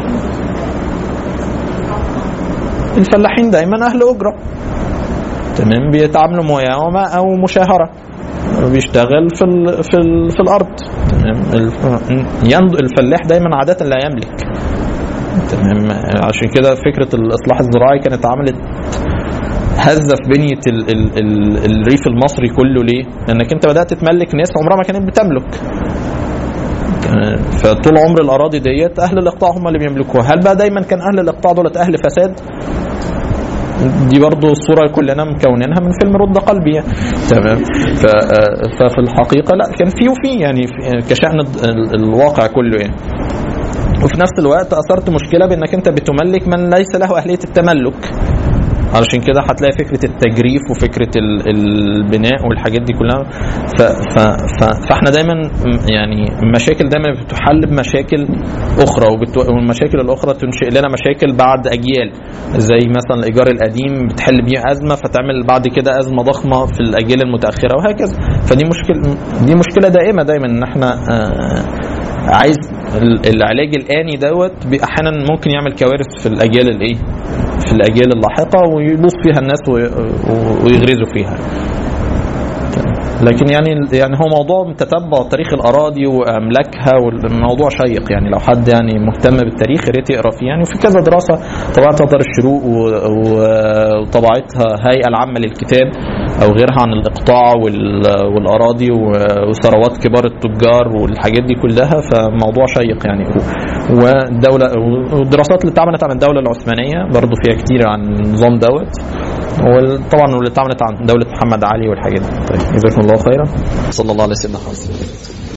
الفلاحين دايما اهل اجره تمام بيتعاملوا موائمه او مشاهره بيشتغل في ال في ال في الارض تمام الف- يند- الفلاح دايما عاده لا يملك تمام عشان كده فكره الاصلاح الزراعي كانت عملت هزه في بنيه ال ال ال الريف المصري كله ليه؟ لانك انت بدات تملك ناس عمرها ما كانت بتملك تمام؟ فطول عمر الاراضي ديت اهل الاقطاع هم اللي بيملكوها هل بقى دايما كان اهل الاقطاع دولت اهل فساد دي برضو الصورة كلنا مكونينها من فيلم رد قلبي يعني. تمام ف- آه، ففي الحقيقة لا كان في وفي يعني في- كشأن ال- الواقع كله يعني وفي نفس الوقت أثرت مشكلة بأنك أنت بتملك من ليس له أهلية التملك علشان كده هتلاقي فكره التجريف وفكره ال- البناء والحاجات دي كلها ف ف ف فاحنا دايما م- يعني المشاكل دايما بتحل بمشاكل اخرى وبت- والمشاكل الاخرى تنشئ لنا مشاكل بعد اجيال زي مثلا الايجار القديم بتحل بيه ازمه فتعمل بعد كده ازمه ضخمه في الاجيال المتاخره وهكذا فدي مشكله دي مشكله دائمه دايما ان احنا آه، عايز ال- العلاج الاني دوت بي- احيانا ممكن يعمل كوارث في الاجيال الايه في الاجيال اللاحقه ويبوظ فيها الناس وي- ويغرزوا فيها لكن يعني يعني هو موضوع تتبع تاريخ الاراضي واملاكها والموضوع شيق يعني لو حد يعني مهتم بالتاريخ يا ريت يقرا فيه يعني وفي كذا دراسه طبعتها دار الشروق و- و- وطبعتها هيئه العامه للكتاب او غيرها عن الاقطاع وال- والاراضي و- وثروات كبار التجار والحاجات دي كلها فموضوع شيق يعني والدوله والدراسات اللي اتعملت عن الدوله العثمانيه برضو فيها كتير عن النظام دوت وطبعا واللي اتعملت عن دوله محمد علي والحاجات دي طيب جزاكم الله خيرا صلى الله عليه وسلم